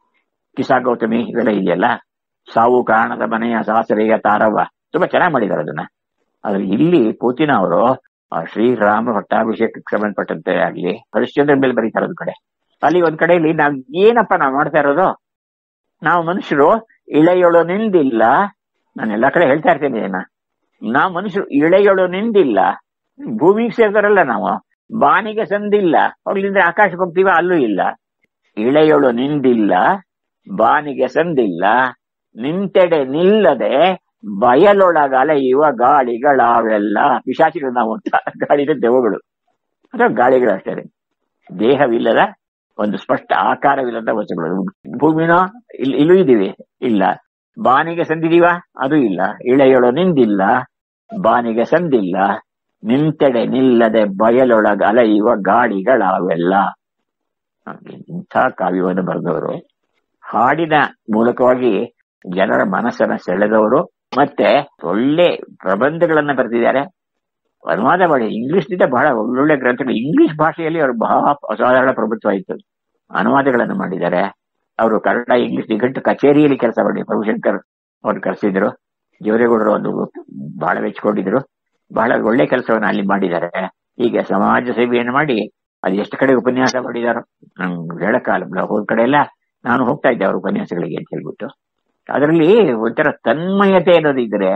ಕಿಸಾ ಗೌತಮಿ ಇವೆಲ್ಲ ಇದೆಯಲ್ಲ ಸಾವು ಕಾರಣದ ಮನೆಯ ಸಾಸರೆಯ ತಾರವ ತುಂಬಾ ಚೆನ್ನಾಗಿ ಮಾಡಿದ್ದಾರೆ ಅದನ್ನ ಆದ್ರೆ ಇಲ್ಲಿ ಪೂತಿನ ಅವರು ಆ ಶ್ರೀರಾಮ ಪಟ್ಟಾಭಿಷೇಕಕ್ಕೆ ಸಂಬಂಧಪಟ್ಟಂತೆ ಆಗ್ಲಿ ಹರಿಶ್ಚಂದ್ರ ಮೇಲೆ ಬರೀತಾರೆ ಒಂದ್ ಕಡೆ ಅಲ್ಲಿ ಒಂದ್ ಕಡೆಯಲ್ಲಿ ನಾವ್ ಏನಪ್ಪ ನಾವ್ ಮಾಡ್ತಾ ಇರೋದು ನಾವು ಮನುಷ್ಯರು ಇಳೆಯೊಳು ನಿಂದಿಲ್ಲ ನಾನು ಎಲ್ಲಾ ಕಡೆ ಹೇಳ್ತಾ ಇರ್ತೇನೆ ಇದನ್ನ ನಾವು ಮನುಷ್ಯರು ಇಳೆಯೊಳು ನಿಂದಿಲ್ಲ ಭೂಮಿಗೆ ಸೇರ್ತಾರಲ್ಲ ನಾವು ಬಾನಿಗೆ ಸಂದಿಲ್ಲ ಅಲ್ಲಿಂದ ಆಕಾಶಕ್ಕೆ ಹೋಗ್ತೀವ ಅಲ್ಲೂ ಇಲ್ಲ ಇಳೆಯೊಳು ನಿಂದಿಲ್ಲ ಬಾನಿಗೆ ಸಂದಿಲ್ಲ ನಿಂತೆಡೆ ನಿಲ್ಲದೆ ಬಯಲೊಳಗ ಅಲೆಯುವ ಗಾಳಿಗಳಾವೆಲ್ಲ ಪಿಶಾಚಿಗಳು ನಾವು ಅಂತ ಗಾಳಿನ ದೆವ್ವಗಳು ಅಥವಾ ಗಾಳಿಗಳು ಅಷ್ಟೇ ದೇಹವಿಲ್ಲದ ಒಂದು ಸ್ಪಷ್ಟ ಆಕಾರವಿಲ್ಲದ ವಸ್ತುಗಳು ಭೂಮಿನೋ ಇಲ್ ಇಲ್ಲೂ ಇದೀವಿ ಇಲ್ಲ ಬಾನಿಗೆ ಸಂದಿದೀವ ಅದು ಇಲ್ಲ ಇಳೆಯೊಳು ನಿಂದಿಲ್ಲ ಬಾನಿಗೆ ಸಂದಿಲ್ಲ ನಿಂತೆಡೆ ನಿಲ್ಲದೆ ಬಯಲೊಳಗ ಅಲೆಯುವ ಗಾಡಿಗಳಾವೆಲ್ಲ ಇಂಥ ಕಾವ್ಯವನ್ನು ಬರೆದವರು ಹಾಡಿನ ಮೂಲಕವಾಗಿ ಜನರ ಮನಸ್ಸನ್ನ ಸೆಳೆದವರು ಮತ್ತೆ ಒಳ್ಳೆ ಪ್ರಬಂಧಗಳನ್ನ ಬರೆದಿದ್ದಾರೆ ಅನುವಾದ ಮಾಡಿ ಇಂಗ್ಲಿಷ್ ನಿಂದ ಬಹಳ ಒಳ್ಳೊಳ್ಳೆ ಗ್ರಂಥಗಳು ಇಂಗ್ಲಿಷ್ ಭಾಷೆಯಲ್ಲಿ ಅವರು ಬಹಳ ಅಸಾಧಾರಣ ಪ್ರಭುತ್ವ ಇತ್ತು ಅನುವಾದಗಳನ್ನು ಮಾಡಿದ್ದಾರೆ ಅವರು ಕನ್ನಡ ಇಂಗ್ಲಿಷ್ ನಿಘಂಟು ಕಚೇರಿಯಲ್ಲಿ ಕೆಲಸ ಮಾಡಿ ಪ್ರಭುಶಂಕರ್ ಅವ್ರು ಕರೆಸಿದ್ರು ಜೋರೇಗೌಡರು ಒಂದು ಬಹಳ ಮೆಚ್ಕೊಂಡಿದ್ರು ಬಹಳ ಒಳ್ಳೆ ಕೆಲಸವನ್ನು ಅಲ್ಲಿ ಮಾಡಿದ್ದಾರೆ ಹೀಗೆ ಸಮಾಜ ಸೇವೆಯನ್ನು ಮಾಡಿ ಅದು ಎಷ್ಟು ಕಡೆ ಉಪನ್ಯಾಸ ಮಾಡಿದಾರೋ ನಂಗೆ ಹೇಳಕ್ಕಾಗಲ್ಲ ಹೋದ ಕಡೆ ಎಲ್ಲ ನಾನು ಹೋಗ್ತಾ ಇದ್ದೆ ಅವ್ರ ಉಪನ್ಯಾಸಗಳಿಗೆ ಅಂತ ಹೇಳ್ಬಿಟ್ಟು ಅದರಲ್ಲಿ ಒಂಥರ ತನ್ಮಯತೆ ಅನ್ನೋದಿದ್ರೆ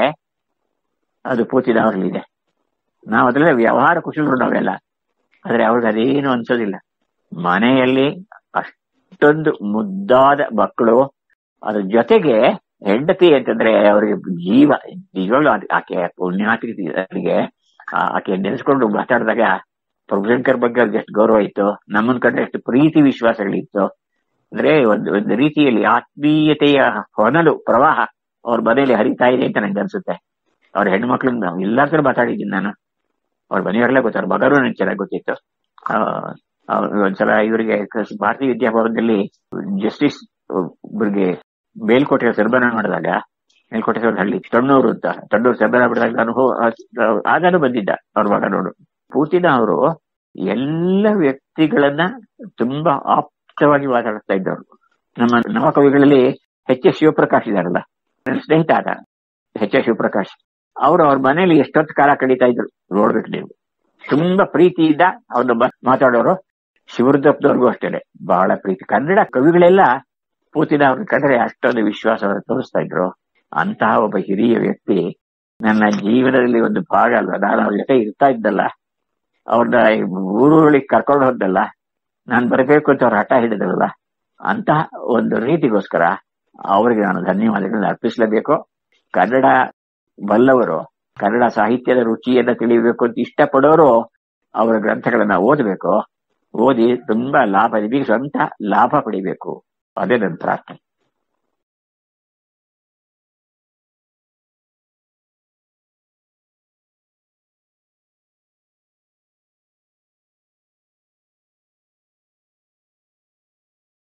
ಅದು ಪೂತಿದವರಲ್ಲಿದೆ ನಾವು ಅದ್ರಲ್ಲೇ ವ್ಯವಹಾರ ಕುಶಲರು ನಾವೆಲ್ಲ ಆದ್ರೆ ಅವ್ರಿಗೆ ಅದೇನು ಅನ್ಸೋದಿಲ್ಲ ಮನೆಯಲ್ಲಿ ಅಷ್ಟೊಂದು ಮುದ್ದಾದ ಮಕ್ಕಳು ಅದ್ರ ಜೊತೆಗೆ ಹೆಂಡತಿ ಅಂತಂದ್ರೆ ಅವರಿಗೆ ಜೀವ ನಿಜವಾಗ್ಲೂ ಅದ್- ಆಕೆ ಪುಣ್ಯಾತಿಗೆ ಆಕೆ ನೆನೆಸ್ಕೊಂಡು ಮಾತಾಡಿದಾಗ ಪ್ರಭುಶಂಕರ್ ಬಗ್ಗೆ ಅವ್ರಿಗೆ ಎಷ್ಟು ಗೌರವ ಇತ್ತು ನಮ್ಮನ್ ಕಂಡ್ರೆ ಎಷ್ಟು ಪ್ರೀತಿ ವಿಶ್ವಾಸಗಳಿತ್ತು ಅಂದ್ರೆ ಒಂದು ಒಂದು ರೀತಿಯಲ್ಲಿ ಆತ್ಮೀಯತೆಯ ಹೊನಲು ಪ್ರವಾಹ ಅವ್ರ ಮನೆಯಲ್ಲಿ ಹರಿತಾ ಇದೆ ಅಂತ ನಂಗೆ ಅನ್ಸುತ್ತೆ ಅವ್ರ ಹೆಣ್ಮಕ್ಳನ್ನ ಎಲ್ಲಾದ್ರೂ ಮಾತಾಡಿದ್ದೀನಿ ನಾನು ಅವ್ರ ಮನೆಯವರೆಲ್ಲ ಗೊತ್ತಾರ ಮಗನೂ ನನಗೆ ಚೆನ್ನಾಗಿ ಗೊತ್ತಿತ್ತು ಆ, ಅವ್ರು ಒಂದ್ಸಲ ಇವರಿಗೆ ಕ- ಭಾರತೀಯ ವಿದ್ಯಾಭವನದಲ್ಲಿ ಜಸ್ಟಿಸ್ ಇವ್ರಿಗೆ ಮೇಲ್ಕೋಟೆ ಸನ್ಮಾನ ಮಾಡಿದಾಗ ಮೇಲ್ಕೋಟೆ ಹಳ್ಳಿ ತಣ್ಣೂರು ಅಂತ ತಣ್ಣೂರು ಸನ್ಮಾನ ಮಾಡಿದಾಗ ನಾನು ಹೋ- ಆ- ಆಗಾನು ಬಂದಿದ್ದ ಅವ್ರ ಮಗ ನೋಡು ಪೂತಿನ ಅವರು ಎಲ್ಲ ವ್ಯಕ್ತಿಗಳನ್ನ ತುಂಬಾ ಆಪ್ತವಾಗಿ ಮಾತಾಡ್ತಾ ಇದ್ದವರು ನಮ್ಮ ನವ ಕವಿಗಳಲ್ಲಿ ಎಚ್ ಎಸ್ ಶಿವಪ್ರಕಾಶ್ ಇದಾರಲ್ಲ ನನ್ನ ಸ್ನೇಹಿತ ಆದ ಎಚ್ ಎಸ್ ಶಿವಪ್ರಕಾಶ್ ಅವರು ಅವ್ರ ಮನೆಯಲ್ಲಿ ಎಷ್ಟೊತ್ತು ಕಾಲ ಕಳೀತಾ ಇದ್ರು ನೋಡ್ಬೇಕು ನೀವು ತುಂಬಾ ಪ್ರೀತಿಯಿಂದ ಅವ್ರನ್ನ ಬ- ಮಾತಾಡೋರು ಶಿವರುದ್ರಪ್ಪನವ್ರಿಗೂ ಅಷ್ಟೇನೆ ಬಹಳ ಪ್ರೀತಿ ಕನ್ನಡ ಕವಿಗಳೆಲ್ಲ ಪೂತಿನ ಅವ್ರನ್ನ ಕಂಡ್ರೆ ಅಷ್ಟೊಂದು ವಿಶ್ವಾಸವನ್ನು ತೋರಿಸ್ತಾ ಇದ್ರು ಅಂತಹ ಒಬ್ಬ ಹಿರಿಯ ವ್ಯಕ್ತಿ ನನ್ನ ಜೀವನದಲ್ಲಿ ಒಂದು ಭಾಗ ಅಲ್ವಾ ನಾನು ಅವ್ರ ಜೊತೆ ಇರ್ತಾ ಇದ್ದಲ್ಲ ಅವ್ರನ್ನ ಊರುಗಳಿಗೆ ಕರ್ಕೊಂಡು ಹೋದಲ್ಲ ನಾನು ಬರಬೇಕು ಅಂತ ಅವ್ರ ಹಠ ಹಿಡಿದ್ರಲ್ಲ ಅಂತಹ ಒಂದು ರೀತಿಗೋಸ್ಕರ ಅವರಿಗೆ ನಾನು ಧನ್ಯವಾದಗಳನ್ನ ಅರ್ಪಿಸಲೇಬೇಕು ಕನ್ನಡ ಬಲ್ಲವರು ಕನ್ನಡ ಸಾಹಿತ್ಯದ ರುಚಿಯನ್ನ ತಿಳಿಯಬೇಕು ಅಂತ ಇಷ್ಟಪಡೋರು ಅವರ ಗ್ರಂಥಗಳನ್ನ ಓದಬೇಕು ಓದಿ ತುಂಬಾ ಲಾಭ ನಿಮಗೆ ಸ್ವಂತ ಲಾಭ ಪಡಿಬೇಕು ಅದೇ ನನ್ನ ಪ್ರಾರ್ಥನೆ